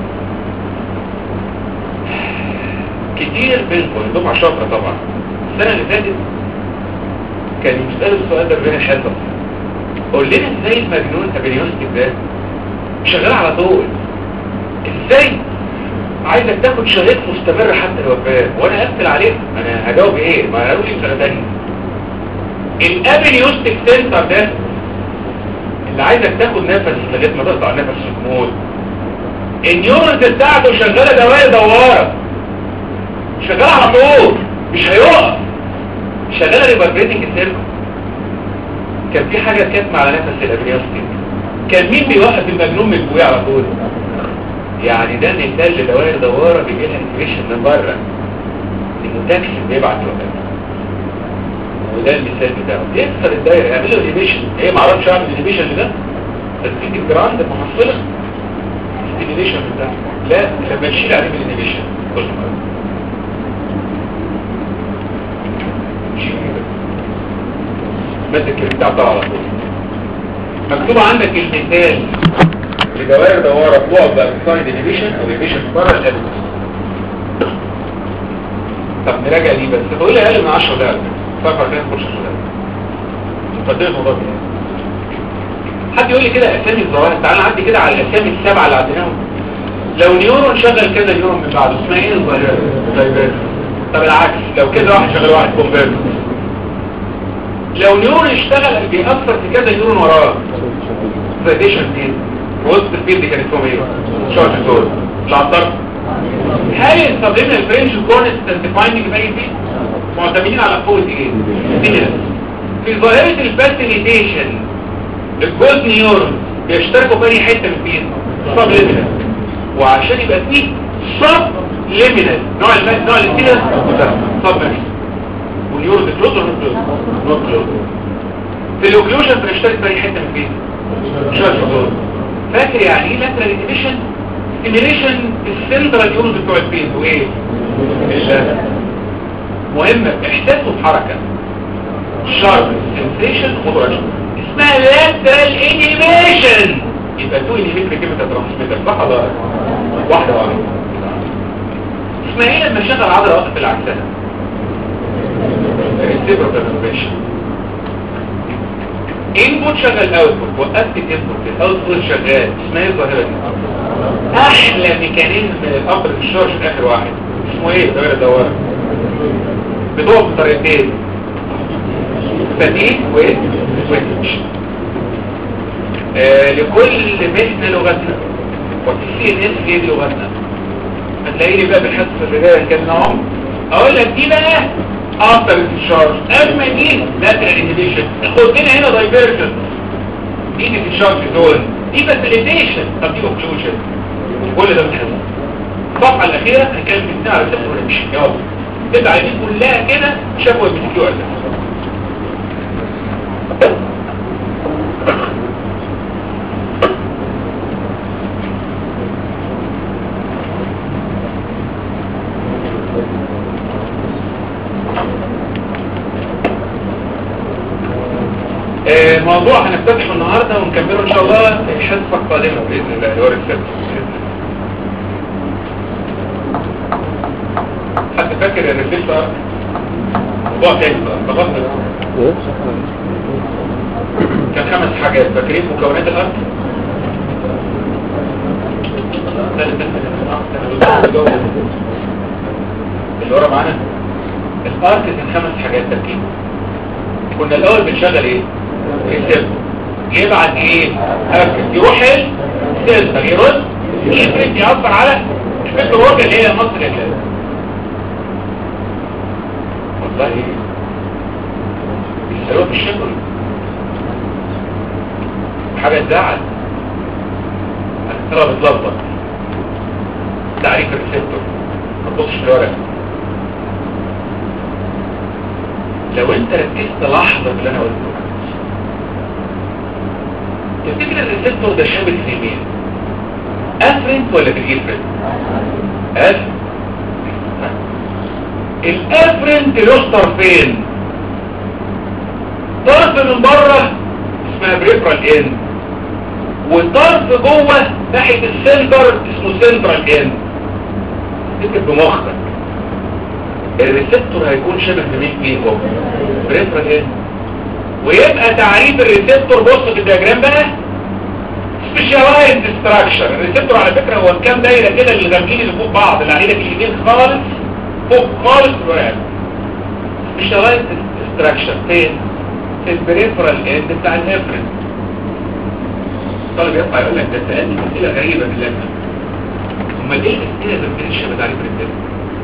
كتير منكم الدفعه شاطره طبعا السنه اللي فاتت كان يسأل السؤال ده بين الحصص قول لنا ازاي المجنون ابريوتيك ده شغال على طول ازاي عايزك تاخد شهيق مستمر حتى الوفاه وانا اقفل عليك انا هجاوب ايه ما قالوا لي سنه ثانيه الابريوستيك سنتر ده اللي عايزك تاخد نفس لغايه ما تقطع نفس وتموت النيورونز بتاعته شغاله دوائر دواره شغاله على طول مش هيقف شغاله ريفربريتنج سيركل كان في حاجه كاتمه على نفس الابريوستيك كان مين بيوقف المجنون من جواه على طول يعني ده مثال لدوائر دواره بيجي لها انفيشن من بره المتاكسن بيبعت وقت وده المثال بتاعه يكسر الدايره يعمل له انيبيشن ايه ما اعرفش اعمل انيبيشن لده تديك الجراند المحصله الانيبيشن بتاعه لا لما تشيل عليه بالانيبيشن كل مره شيل كده ماسك بتاع بتاعه على طول مكتوب عندك المثال لدوائر دواره بتقعد بقى سايد انيبيشن او انيبيشن بره الابيكس طب نراجع دي بس تقول لي اقل من 10 دقائق صفر كده تخش مقدمه الموضوع ده حد يقول لي كده اسامي الظواهر تعالى نعدي كده على الاسامي السبعه اللي عديناهم لو نيورون شغل كذا نيورون من بعده اسمها ايه الظاهره دايفيرس طب العكس لو كده واحد شغل واحد كونفيرس لو نيورون اشتغل بيأثر في كذا نيورون وراه فيديشن دي وسط الفيلد كان اسمهم ايه شورت دور العطار هل يستخدمنا الفرنش كونستنت فايندنج في اي فيلد معتمدين على قوة ايه سيجنال في ظاهرة الفاسيليتيشن الجولد نيورون بيشتركوا في اي حتة من الفيلد صاب ليمينال وعشان يبقى فيه صاب ليمينال نوع الماس نوع السيجنال صاب ماس والنيورون بتلوت ولا نوت كلوت في الاوكلوجن بيشترك في اي حتة من الفيلد شوية فاكر يعني ايه لاترال انيبيشن ستيميليشن السنترال يونز بتوع الفيلد وايه مهمة احساسه بحركة شارب سنسيشن موتوريشن اسمها لاترال انيميشن يبقى تو انيميتر كيميكال ترانسميتر صح ولا واحدة واحدة اسمها ايه لما شغل عضلة وقت العكسها ريسيبر انيميشن انبوت شغل اوتبوت وقفت الانبوت الاوتبوت شغال اسمها ايه الظاهرة دي احلى ميكانيزم الامر في الشارج اخر واحد اسمه ايه دوائر دوائر بتقف بطريقتين فتيك وسويتش آه لكل مهنة لغتنا وفي الناس هي دي لغتنا هتلاقيني بقى بالحصة اللي جايه كان نوم اقول لك دي بقى افتر الشارج اما دي لاترال انهبيشن خد لنا هنا دايفيرجن دي في الشارج زون دي فاسيليتيشن طب دي اوكلوجن كل ده بنحفظه الصفحه الاخيره هنتكلم في الساعه اللي تدخل مش يلا تبع دي كلها كده شافوا بتجي ولا موضوع هنفتتحه النهارده ونكمله ان شاء الله في الحصه القادمه باذن الله اللي هو السبت حد فاكر الريفلكس ارك موضوع تاني بقى بغض كان خمس حاجات فاكرين مكونات الارك اللي ورا معانا الارك كان خمس حاجات تركيب كنا الاول بنشغل ايه السيرفو يبعت ايه اركب يروح السنتر يرد يفرد يأثر على الفكر الورجة اللي هي مصر الإجلال والله بيسألوها في الشغل حاجة تزعل هتطلع بتلخبط تعريف الريسبتور ما تبصش في الورق لو انت ركزت لحظة في اللي انا قلته تفتكر الريسبتور ده شامل في مين افرنت ولا في الافرنت افرنت الافرنت له طرفين طرف من بره اسمها بريفرال اند والطرف جوه ناحية السنتر اسمه سنترال اند تكتب بمخك الريسبتور هيكون شبه بمين فيه هو بريفرال اند ويبقى تعريف الريسبتور بص في الدياجرام بقى سبيشالايزد ستراكشر الريسبتور على فكره هو كام دايره كده اللي غامقين اللي فوق بعض اللي علينا في اليمين خالص فوق خالص في الورقه سبيشالايزد ستراكشر فين في البريفرال اند بتاع الهيفرين الطالب يطلع يقول لك ده سالني اسئله غريبه في اللجنه امال ايه الاسئله اللي ما بتقولش تعريف الريسبتور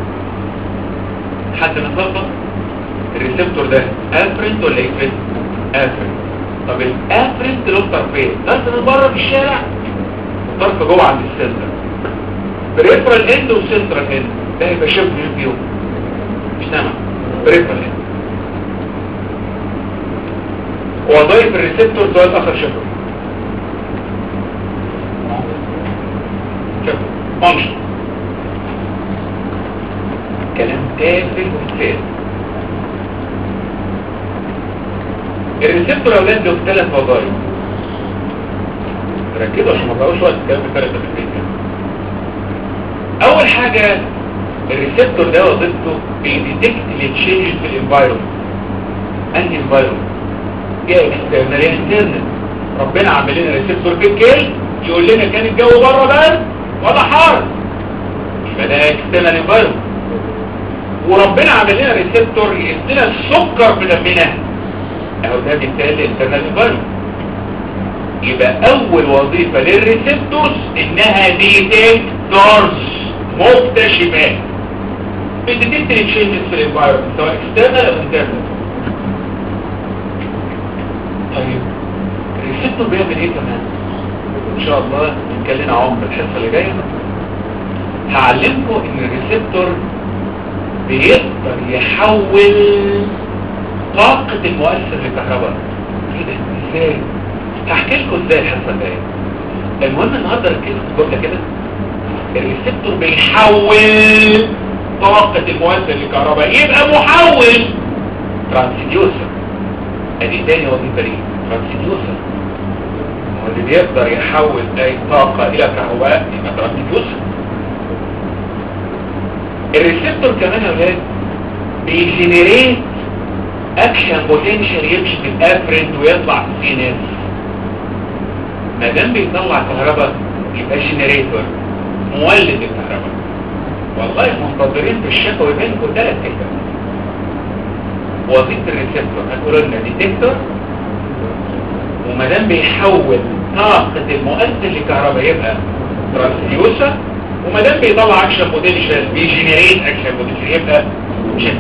حد متلخبط الريسبتور ده افرنت ولا افرنت افرنت طب الافرنت له طرفين طرف من بره في الشارع وطرف جوه عند السنتر بريفرال اند وسنترال اند ده يبقى شبه مين فيهم مش سامع بريفرال اند وظائف الريسبتور سؤال اخر شفوي شفوي فانكشن كلام تافه وفاد الريسبتور اولاد له ثلاث وظائف ركزوا عشان ما تضيعوش وقت الكلام في ثلاثه في البيت اول حاجه الريسبتور ده وظيفته بيديتكت التشينجز في الانفايرمنت انهي انفايرمنت يا اكسترنال يا انترنال ربنا عامل لنا ريسبتور في الكيل يقول لنا كان الجو بره برد ولا حار يبقى ده اكسترنال انفايرمنت وربنا عامل لنا ريسبتور يقيس لنا السكر في دمنا اهو ده بالتالي انترنال انفايرمنت يبقى اول وظيفة للريسبتورز انها ديتكتورز مكتشفات بتديتكت التشينجز في الانفايرمنت سواء اكسترنال او انترنال طيب الريسبتور بيعمل ايه كمان ان شاء الله نتكلم عمق الحصه اللي جايه هعلمكم ان الريسبتور بيقدر يحول طاقة المؤثر للكهرباء كده ازاي هحكي لكم ازاي الحصه الجايه المهم النهارده ركزوا في الجمله كده الريسبتور بيحول طاقة المؤثر للكهرباء يبقى محول ترانسديوسر ادي تاني وظيفه ليه ترانسديوسر هو اللي بيقدر يحول اي طاقة الى كهرباء يبقى ترانسديوسر الريسبتور كمان يا ولاد بيجنريت اكشن بوتنشال يمشي في الافرنت ويطلع في السي ان ما دام بيطلع كهرباء يبقى جنريتور مولد الكهرباء والله منتظرين في الشفوي بينكم ثلاث كلمات وظيفه الريسبتور هتقولوا لنا ديتكتور وما دام بيحول طاقه المؤثر لكهرباء يبقى ترانسديوسر وما دام بيطلع اكشن بوتنشال بيجنريت اكشن بوتنشال يبقى شفت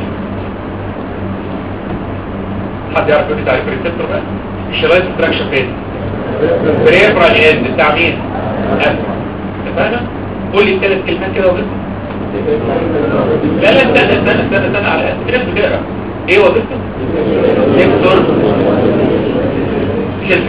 حد يعرف يقول لي تعريف الريسبتور بقى الشرايط ستراكشر فين بريفرال اند بتاع مين اتفقنا قول لي الثلاث كلمات كده وظيفته لا لا استنى استنى استنى استنى على قد في ناس بتقرا ايه وظيفته ريسبتور شلت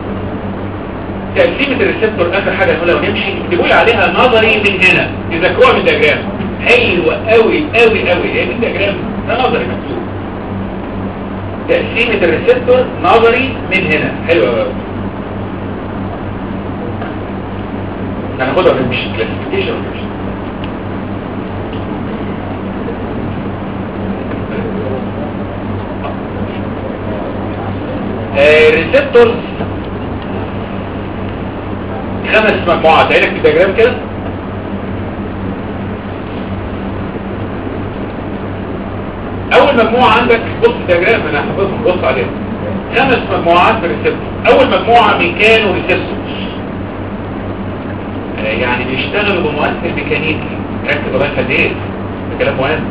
تقسيمة الريسبتور اخر حاجة نقولها ونمشي اكتبوا لي عليها نظري من هنا يذكروها من دياجرام حلوة قوي قوي قوي هي من دياجرام ده نظري مكتوب تقسيمة الريسبتور نظري من هنا حلوة قوي هناخدها ونمشي كلاسيفيكيشن ونمشي الريسبتورز خمس مجموعات عينك في الدياجرام كده اول مجموعة عندك بص الدياجرام انا حافظهم بص عليها خمس مجموعات في الريسبتور اول مجموعة ميكانو ريسبتورز يعني بيشتغلوا بمؤثر ميكانيكي ركز الله يخليك ده كلام مهم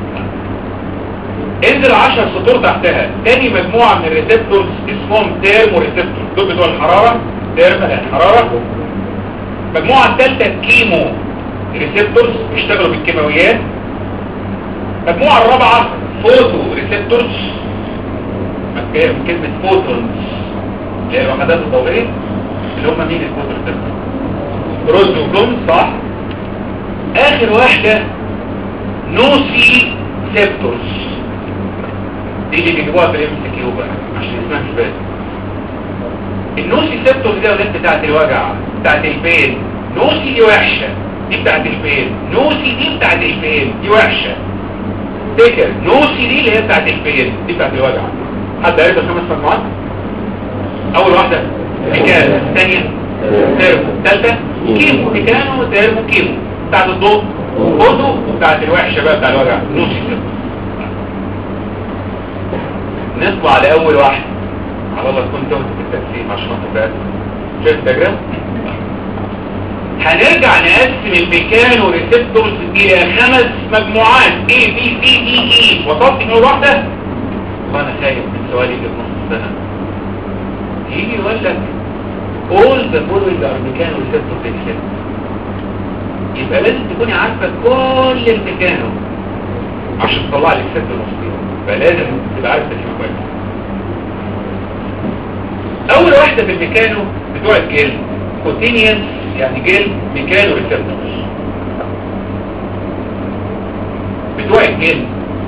انزل 10 سطور تحتها تاني مجموعة من الريسبتورز اسمهم تيرمو ريسبتورز دول بتوع الحرارة تيرمو الحرارة المجموعة الثالثة كيمو ريسبتورز بيشتغلوا بالكيماويات المجموعة الرابعة فوتو ريسبتورز من كلمة فوتونز اللي هي الوحدات الضوئية اللي هم مين الفوتو ريسبتورز روز وبلوم صح اخر واحدة نوسي سيبتورز دي اللي بيجيبوها في الام سي كيو بقى عشان اسمها مش بس النوسي سيبتورز دي ولاد بتاعت الوجع بتاعت البين نوسي دي وحشة دي بتاعت البين نوسي دي بتاعت البين دي وحشة تفتكر نوسي دي اللي هي بتاعت البين دي بتاعت الوجع حد عارف الخمس مجموعات اول واحدة ميكانو الثانية تيرمو الثالثة كيمو ميكانو تيرمو كيمو بتاعت الضوء فوتو وبتاعت الوحشة بقى بتاع الوجع نوسي سيبتورز نطلع لأول واحد على الله تكون تهت في التقسيم عشان تبقى شايف التجربة هنرجع نقسم الميكانو ريسبتورز الى خمس مجموعات A B C D E وصلت من واحدة والله انا خايف من سؤالي اللي في نص السنة يجي يقول لك all the following are ميكانو ريسبتورز except يبقى لازم تكوني عارفة كل الميكانو عشان تطلع لي الست المصرية فلازم تبقى عارف تفهم كويس اول واحدة في الميكانو بتوع الجلد كوتينيوس يعني جلد ميكانو ريسبتورز بتوع الجلد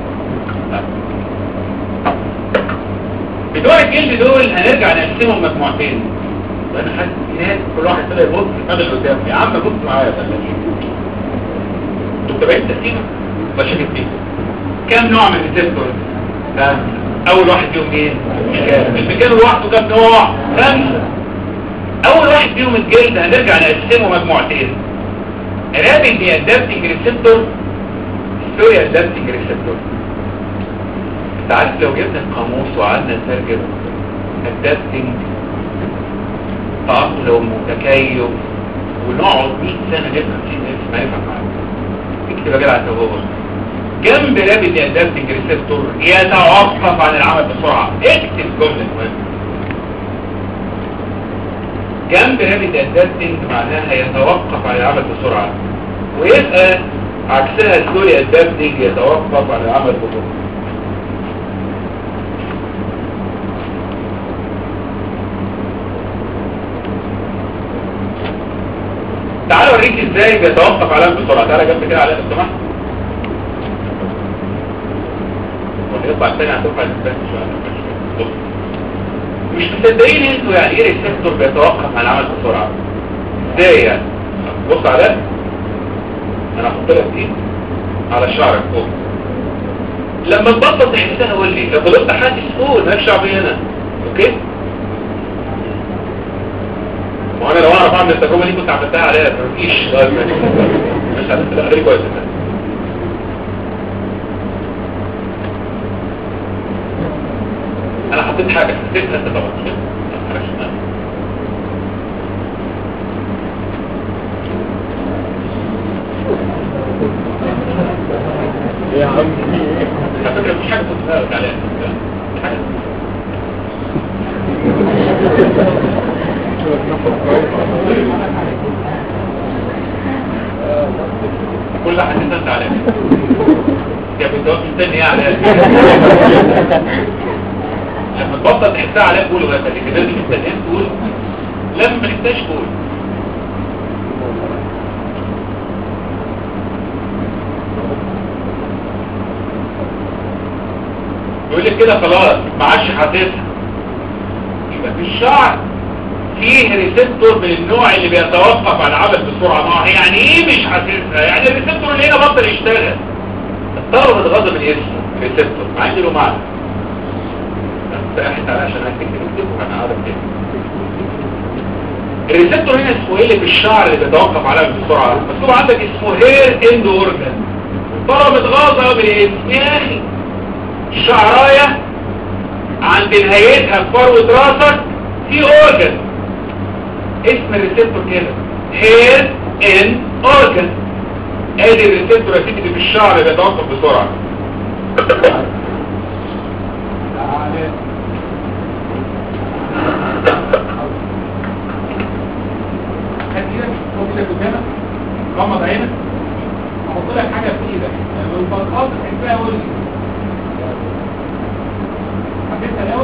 بتوع الجلد دول هنرجع نقسمهم مجموعتين وانا حاسس في ناس كل واحد طلع يبص في دماغ اللي قدامه يا عم بص معايا يا فندم انتوا تابعين التقسيمه ولا شايفين فيه كم نوع من الريسبتورز اول واحد فيهم ايه المكان لوحده كم نوع خمسه اول واحد فيهم الجلد هنرجع نقسمه مجموعتين رابد ادابتنج ريسبتور ستوري ادابتنج ريسبتور انت عارف لو جبنا القاموس وقعدنا نترجم ادابتنج تأقلم وتكيف ونقعد 100 سنة نفهم فيه نفس ما يفهم معاك اكتب يا جدع التجربة جنب رابط ادابتنج ريسبتور يتوقف عن العمل بسرعة اكتب جملة مهمة جنب رابط ادابتنج معناها يتوقف عن العمل بسرعة ويبقى عكسها سلولي ادابتنج يتوقف عن العمل بسرعة تعال اوريك ازاي بيتوقف على العمل بسرعة تعالى جنب كده على السماح يطلع تاني هتوقع الاسبان مش مصدقين انتوا يعني ايه الريسبتور بيتوقف عن العمل بسرعه ازاي يعني بص على ده انا هحط لك ايه على شعرك فوق لما تبطل تحسها قول لي لو فضلت حاسس فوق مالكش شعبي هنا اوكي وانا لو اعرف اعمل التجربه دي كنت عملتها عليها مفيش غير مش هتبقى كويس انا حطيت حاجة حطيت انت طبعا يا عم على فكرة مش حاجة تتفاوت عليها حاجة كل حد انت عليها يا بنتوقف مستني ايه عليها لما تبطل تحسها عليها تقول ولا خليك لازم مستنيين تقول لما ما تحسهاش تقول يقول لك كده خلاص ما عادش حاسسها يبقى في الشعر فيه ريسبتور من النوع اللي بيتوقف عن العمل بسرعه ما هي يعني ايه مش حاسسها يعني الريسبتور اللي هنا بطل يشتغل الطلبه اتغاظوا من اسمه ريسبتور مع انه له معنى احنا عشان هتكتب اكتبه انا عارف كده الريسبتور هنا اسمه ايه اللي في الشعر اللي بيتوقف على بسرعه مكتوب عندك اسمه هير اند اورجان طلب متغاظه بالاسم يا اخي الشعرايه عند نهايتها في فروه راسك في اورجان اسم الريسبتور كده هير ان اورجن ادي الريسبتور يا سيدي في الشعر بيتوقف بسرعه خد ايدك حط ايدك قدامك غمض عينك احط لك حاجه في ايدك لما البطاقات تحبها قول لي حبيتها الاول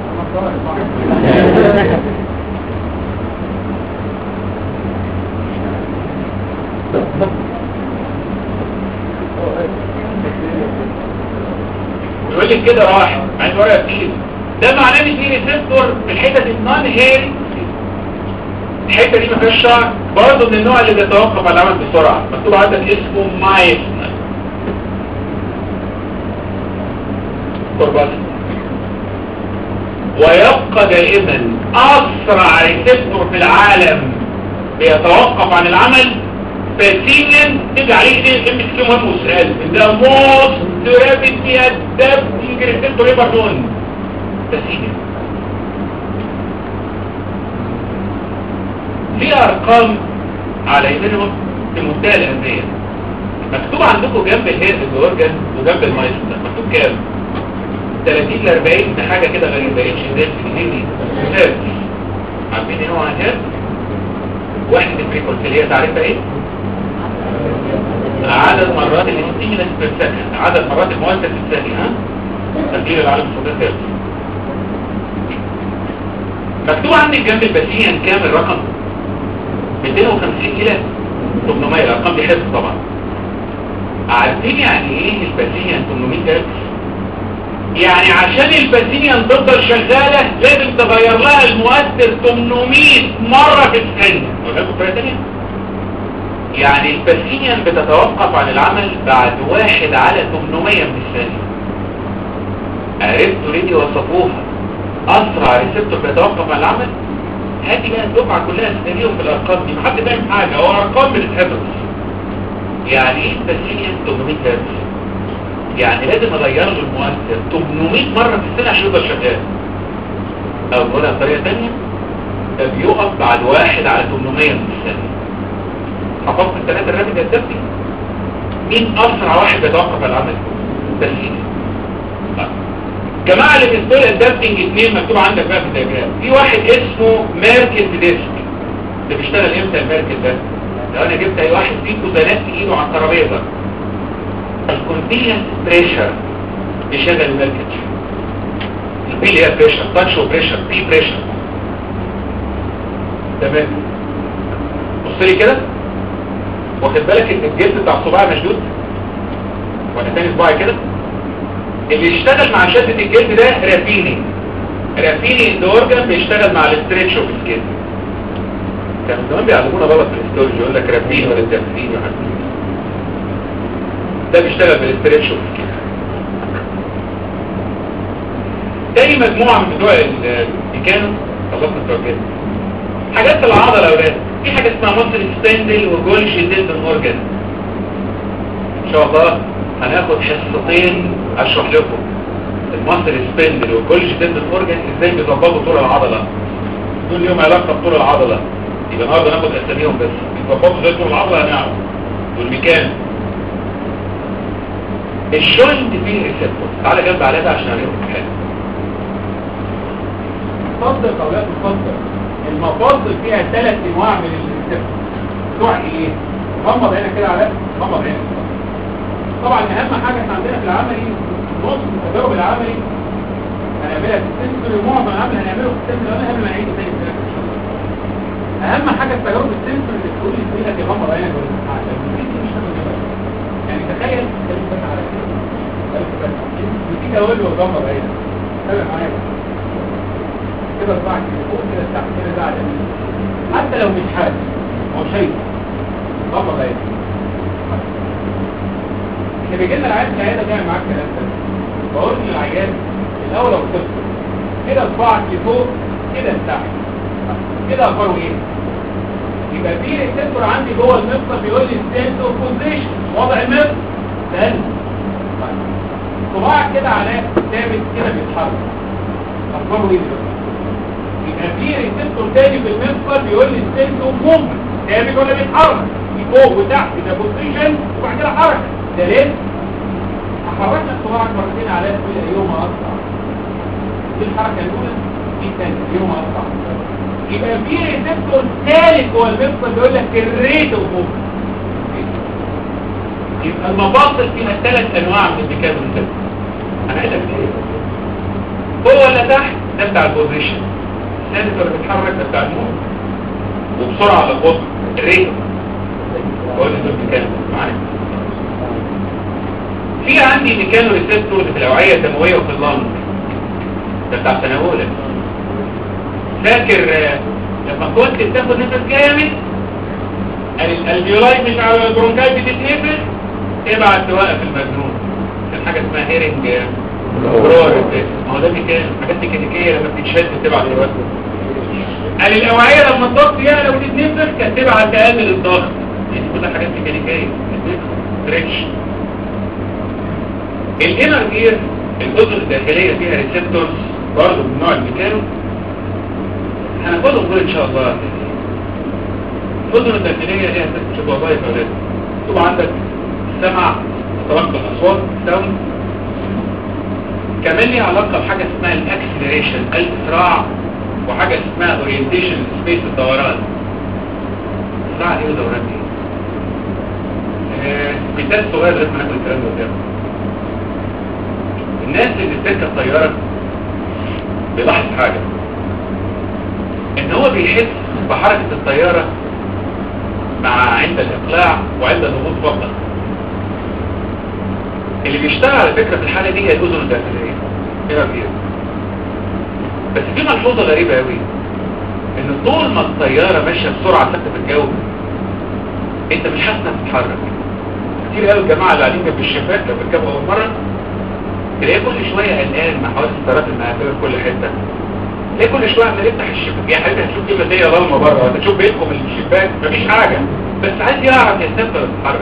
يقول لك كده راح عايز ورقه في ايده ده معناه ان في ريسبتور في الحته النون هيري الحته دي ما فيهاش شعر برضه من النوع اللي بيتوقف على العمل بسرعه مكتوب عندك اسمه مايسنر قربان ويبقى دائما اسرع ريسبتور في العالم بيتوقف عن العمل باسينيا تيجي عليه ايه ام اس كيو مهم وسؤال ده موست رابيدلي ادابتنج ريسبتور ايه برضون باسينيا في ارقام على يمينهم في منتهى الاهميه مكتوب عندكم جنب الهيرز اورجان وجنب المايستر مكتوب كام 30 ل 40 ده حاجه كده غريبه اتش ديل في هيرز عارفين ايه نوع الهيرز واحد الفريكونسي اللي هي تعريفها ايه عدد مرات الاستيمولس بير سكند عدد مرات المؤثر في الثانيه ها تقدير العالم الصوتي هيرز مكتوب عندك جنب الباسيان كام الرقم 250 الى 800 الارقام دي حفظ طبعا عارفين يعني ايه الباسيان 800 هرتز يعني عشان الباسيان تفضل شغاله لازم تغير لها المؤثر 800 مره في الثانيه اقول لكم طريقه ثانيه يعني الباسيان بتتوقف عن العمل بعد واحد على 800 من الثانيه عرفتوا ليه دي وصفوها اسرع ريسبتور بيتوقف عن العمل هاتي بقى الدفعه كلها تستنيهم في الارقام دي محد فاهم حاجه هو ارقام بتتحفظ يعني ايه الباسينيا 800 هرتز يعني لازم اغير له المؤثر 800 مره في السنه عشان يفضل شغال او نقولها بطريقه ثانيه ده بيقف بعد واحد على 800 من الثانيه حفظت الثلاثه الرابط الدفتي مين اسرع واحد بيتوقف على العمل باسينيا جماعة اللي في ستول الدافتنج اتنين مكتوب عندك بقى في الدياجرام في واحد اسمه ميركل ديسك ده بيشتغل امتى الميركل ده لو انا جبت اي واحد فيكم زنقت ايده على الترابيزه الكونتينس بريشر يشغل الميركل البي اللي هي بريشر تاتش وبريشر بي بريشر تمام بص لي كده واخد بالك ان الجلد بتاع الصباع مشدود وانا تاني صباعي كده اللي يشتغل مع شدة الجلد ده رافيني رافيني اندورجن بيشتغل مع الاستريتش اوف الجلد كانوا زمان بيعلمونا غلط في الاستورج يقول لك رافيني ولا تنفيني وحاجات ده بيشتغل بالاستريتش اوف الجلد تاني مجموعة من بتوع الميكانو خلصنا بتوع الجلد حاجات العضلة يا اولاد في حاجة اسمها مصر ستاندل وجولش تندن اورجن ان شاء الله هناخد حصتين اشرح لكم المصر سبندل والجولج تندن اورجن ازاي بيظبطوا طول العضله دول ليهم علاقه بطول العضله يبقى النهارده ناخد اساميهم بس بيظبطوا زي طول العضله هنعرف والميكان الجوينت فيه ريسبتور تعالى جنب عليها بقى عشان اوريكم حاجه اتفضل يا اولاد اتفضل المفاصل فيها ثلاث انواع من الريسبتور نوع ايه غمض عينك كده على غمض عينك طبعا اهم حاجه احنا عندنا في العملي نص التجارب العملي هنعملها في السنسور معظم العمل هنعمله في السنسور انا قبل ما نعيده تاني في ان شاء الله اهم حاجه في تجارب السنسور اللي تقول لي فيها دي غمض عينك ولا عشان مش هتبقى يعني تخيل كلمه بس على كده بتيجي اقول له غمض عينك تابع معايا كده صباعك كده فوق كده تحت كده ده على حتى لو مش حاسس هو شايف غمض عينك احنا بيجي لنا العيان في العياده بيعمل معاك الكلام ده بقول للعيان الاول لو تفصل كده صباعك لفوق كده لتحت كده اخباره ايه يبقى في ريسبتور عندي جوه المفصل بيقول لي ستاند اوف بوزيشن وضع المفصل ثاني صباعك كده على ثابت كده بيتحرك اخباره ايه دلوقتي يبقى في ريسبتور تاني في المفصل بيقول لي ستاند اوف موفمنت ثابت ولا بيتحرك في فوق وتحت ده بوزيشن وبعد كده حركه ده ليه حركنا صباعك مرتين على كل يوم اسرع دي الحركه الاولى دي الثانيه يوم اسرع يبقى في ريسبتور ثالث هو المفصل بيقول لك الريت اوف موفمنت يبقى المفاصل فيها ثلاث انواع من الميكانو ريسبتور انا قايل لك ايه فوق ولا تحت ده بتاع البوزيشن الثالث ولا بيتحرك ده بتاع الموت وبسرعه على البطن الريت هو اللي ده الميكانو معايا في عندي ميكانو ريسبتور في الاوعيه الدمويه وفي اللنج ده بتاع سنه اولى فاكر آه، لما كنت بتاخد نفس جامد الالفيولاي مش على البرونكاي بتتنفس تبعت توقف المجنون كان حاجه اسمها هيرنج آه، برور ما هو ده ميكانو حاجات ميكانيكيه لما بتتشد تبعت توقف قال الاوعيه لما الضغط يعلى وتتنفس كانت تبعت تقلل الضغط دي كلها حاجات ميكانيكيه ستريتش الانر اير الاذن الداخليه فيها ريسبتورز برضه من نوع الميكانو هناخدهم دول ان شاء الله الاذن الداخليه ليها ست وظائف اولاد طبعا عندك السمع تلقى الاصوات ساوند كمان ليها علاقه بحاجه اسمها الاكسلريشن الاسراع وحاجه اسمها اورينتيشن سبيس الدوران اسراع ايه ودوران ايه آه، مثال صغير لازم ناخد الكلام ده قدام الناس اللي بتركب طياره بيلاحظ حاجه ان هو بيحس بحركه الطياره مع عند الاقلاع وعند الهبوط فقط اللي بيشتغل على فكره في الحاله دي هي الاذن الداخليه ايه رايك بس في ملحوظه غريبه قوي ان طول ما الطياره ماشيه بسرعه ثابته في الجو انت مش حاسس انها بتتحرك كتير قوي الجماعه اللي قاعدين جنب الشباك لو بيركبوا اول مره تلاقيه كل شويه قلقان مع حوادث الطيارات المقابله في كل حته تلاقيه كل شويه عمال يفتح الشباك يا حبيبي هتشوف دي مديه ضلمه بره ولا تشوف بيدخل من الشباك مفيش حاجه بس عايز يعرف يستنفذ ويتحرك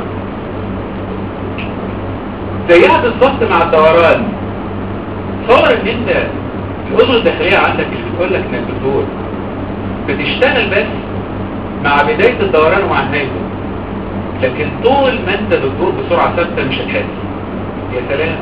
زيها بالظبط مع الدوران صور ان انت الاذن الداخليه عندك اللي بتقول لك انك دكتور بتشتغل بس مع بدايه الدوران ومع نهايته لكن طول ما انت دكتور بسرعه ثابته مش هتحس يا سلام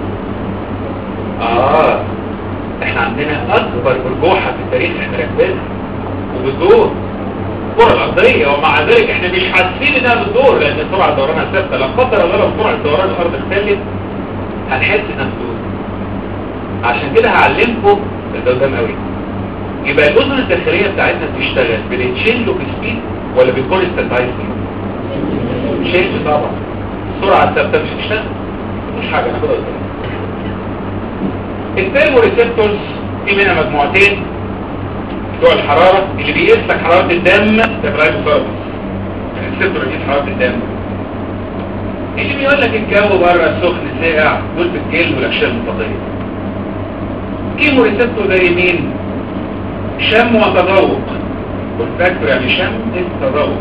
اه احنا عندنا اكبر برجوحه في التاريخ احنا راكبينها وبتدور الكره الارضيه ومع ذلك احنا مش حاسين انها بتدور لان سرعه دورانها ثابته لا قدر الله لو سرعه دوران الارض اختلت هنحس انها بتدور عشان كده هعلمكم ده قدام قوي يبقى الاذن الداخليه بتاعتنا بتشتغل بنتشيلو بسبيد ولا بيكون ستاتايزنج شيل طبعا السرعه الثابته مش هتشتغل مش حاجه ناخدها قدام الثيرمو ريسبتورز في منها مجموعتين بتوع الحرارة اللي بيقيس لك حرارة الدم ده برايم سيرفيس الريسبتور بيقيس حرارة الدم اللي بيقول لك الجو بره سخن ساقع دول بالجل والاكشاف المطاطية كيمو ريسبتور زي مين شم وتذوق والفاكتور يعني شم التذوق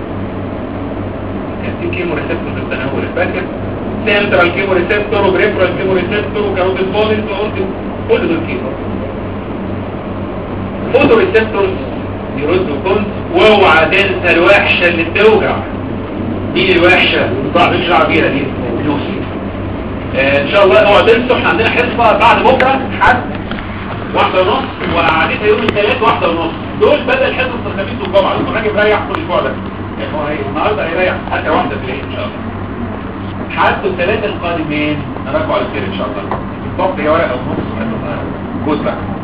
كان في كيمو ريسبتور في التناول فاكر سنترال كيمو ريسبتور وبريفرال كيمو ريسبتور وكاروتيد بوليس وقلت كل دول كيمو فوتو ريسبتورز يردوا كنت واوعى تنسى الوحشة اللي بتوجع مين الوحشة صعب نشرع بيها دي نوصي آه ان شاء الله اوعى تنسوا احنا عندنا حصة بعد بكرة حد واحدة ونص وقعدتها يوم الثلاث واحدة ونص دول بدل حصة الخميس والجمعة انتوا راجل رايح كل اسبوع ده يعني هو هي- النهارده هيريح حتى واحدة في الليل ان شاء الله حد الثلاثة القادمين نراجعوا على خير ان شاء الله بالضبط هي ورقة ونص كود بقى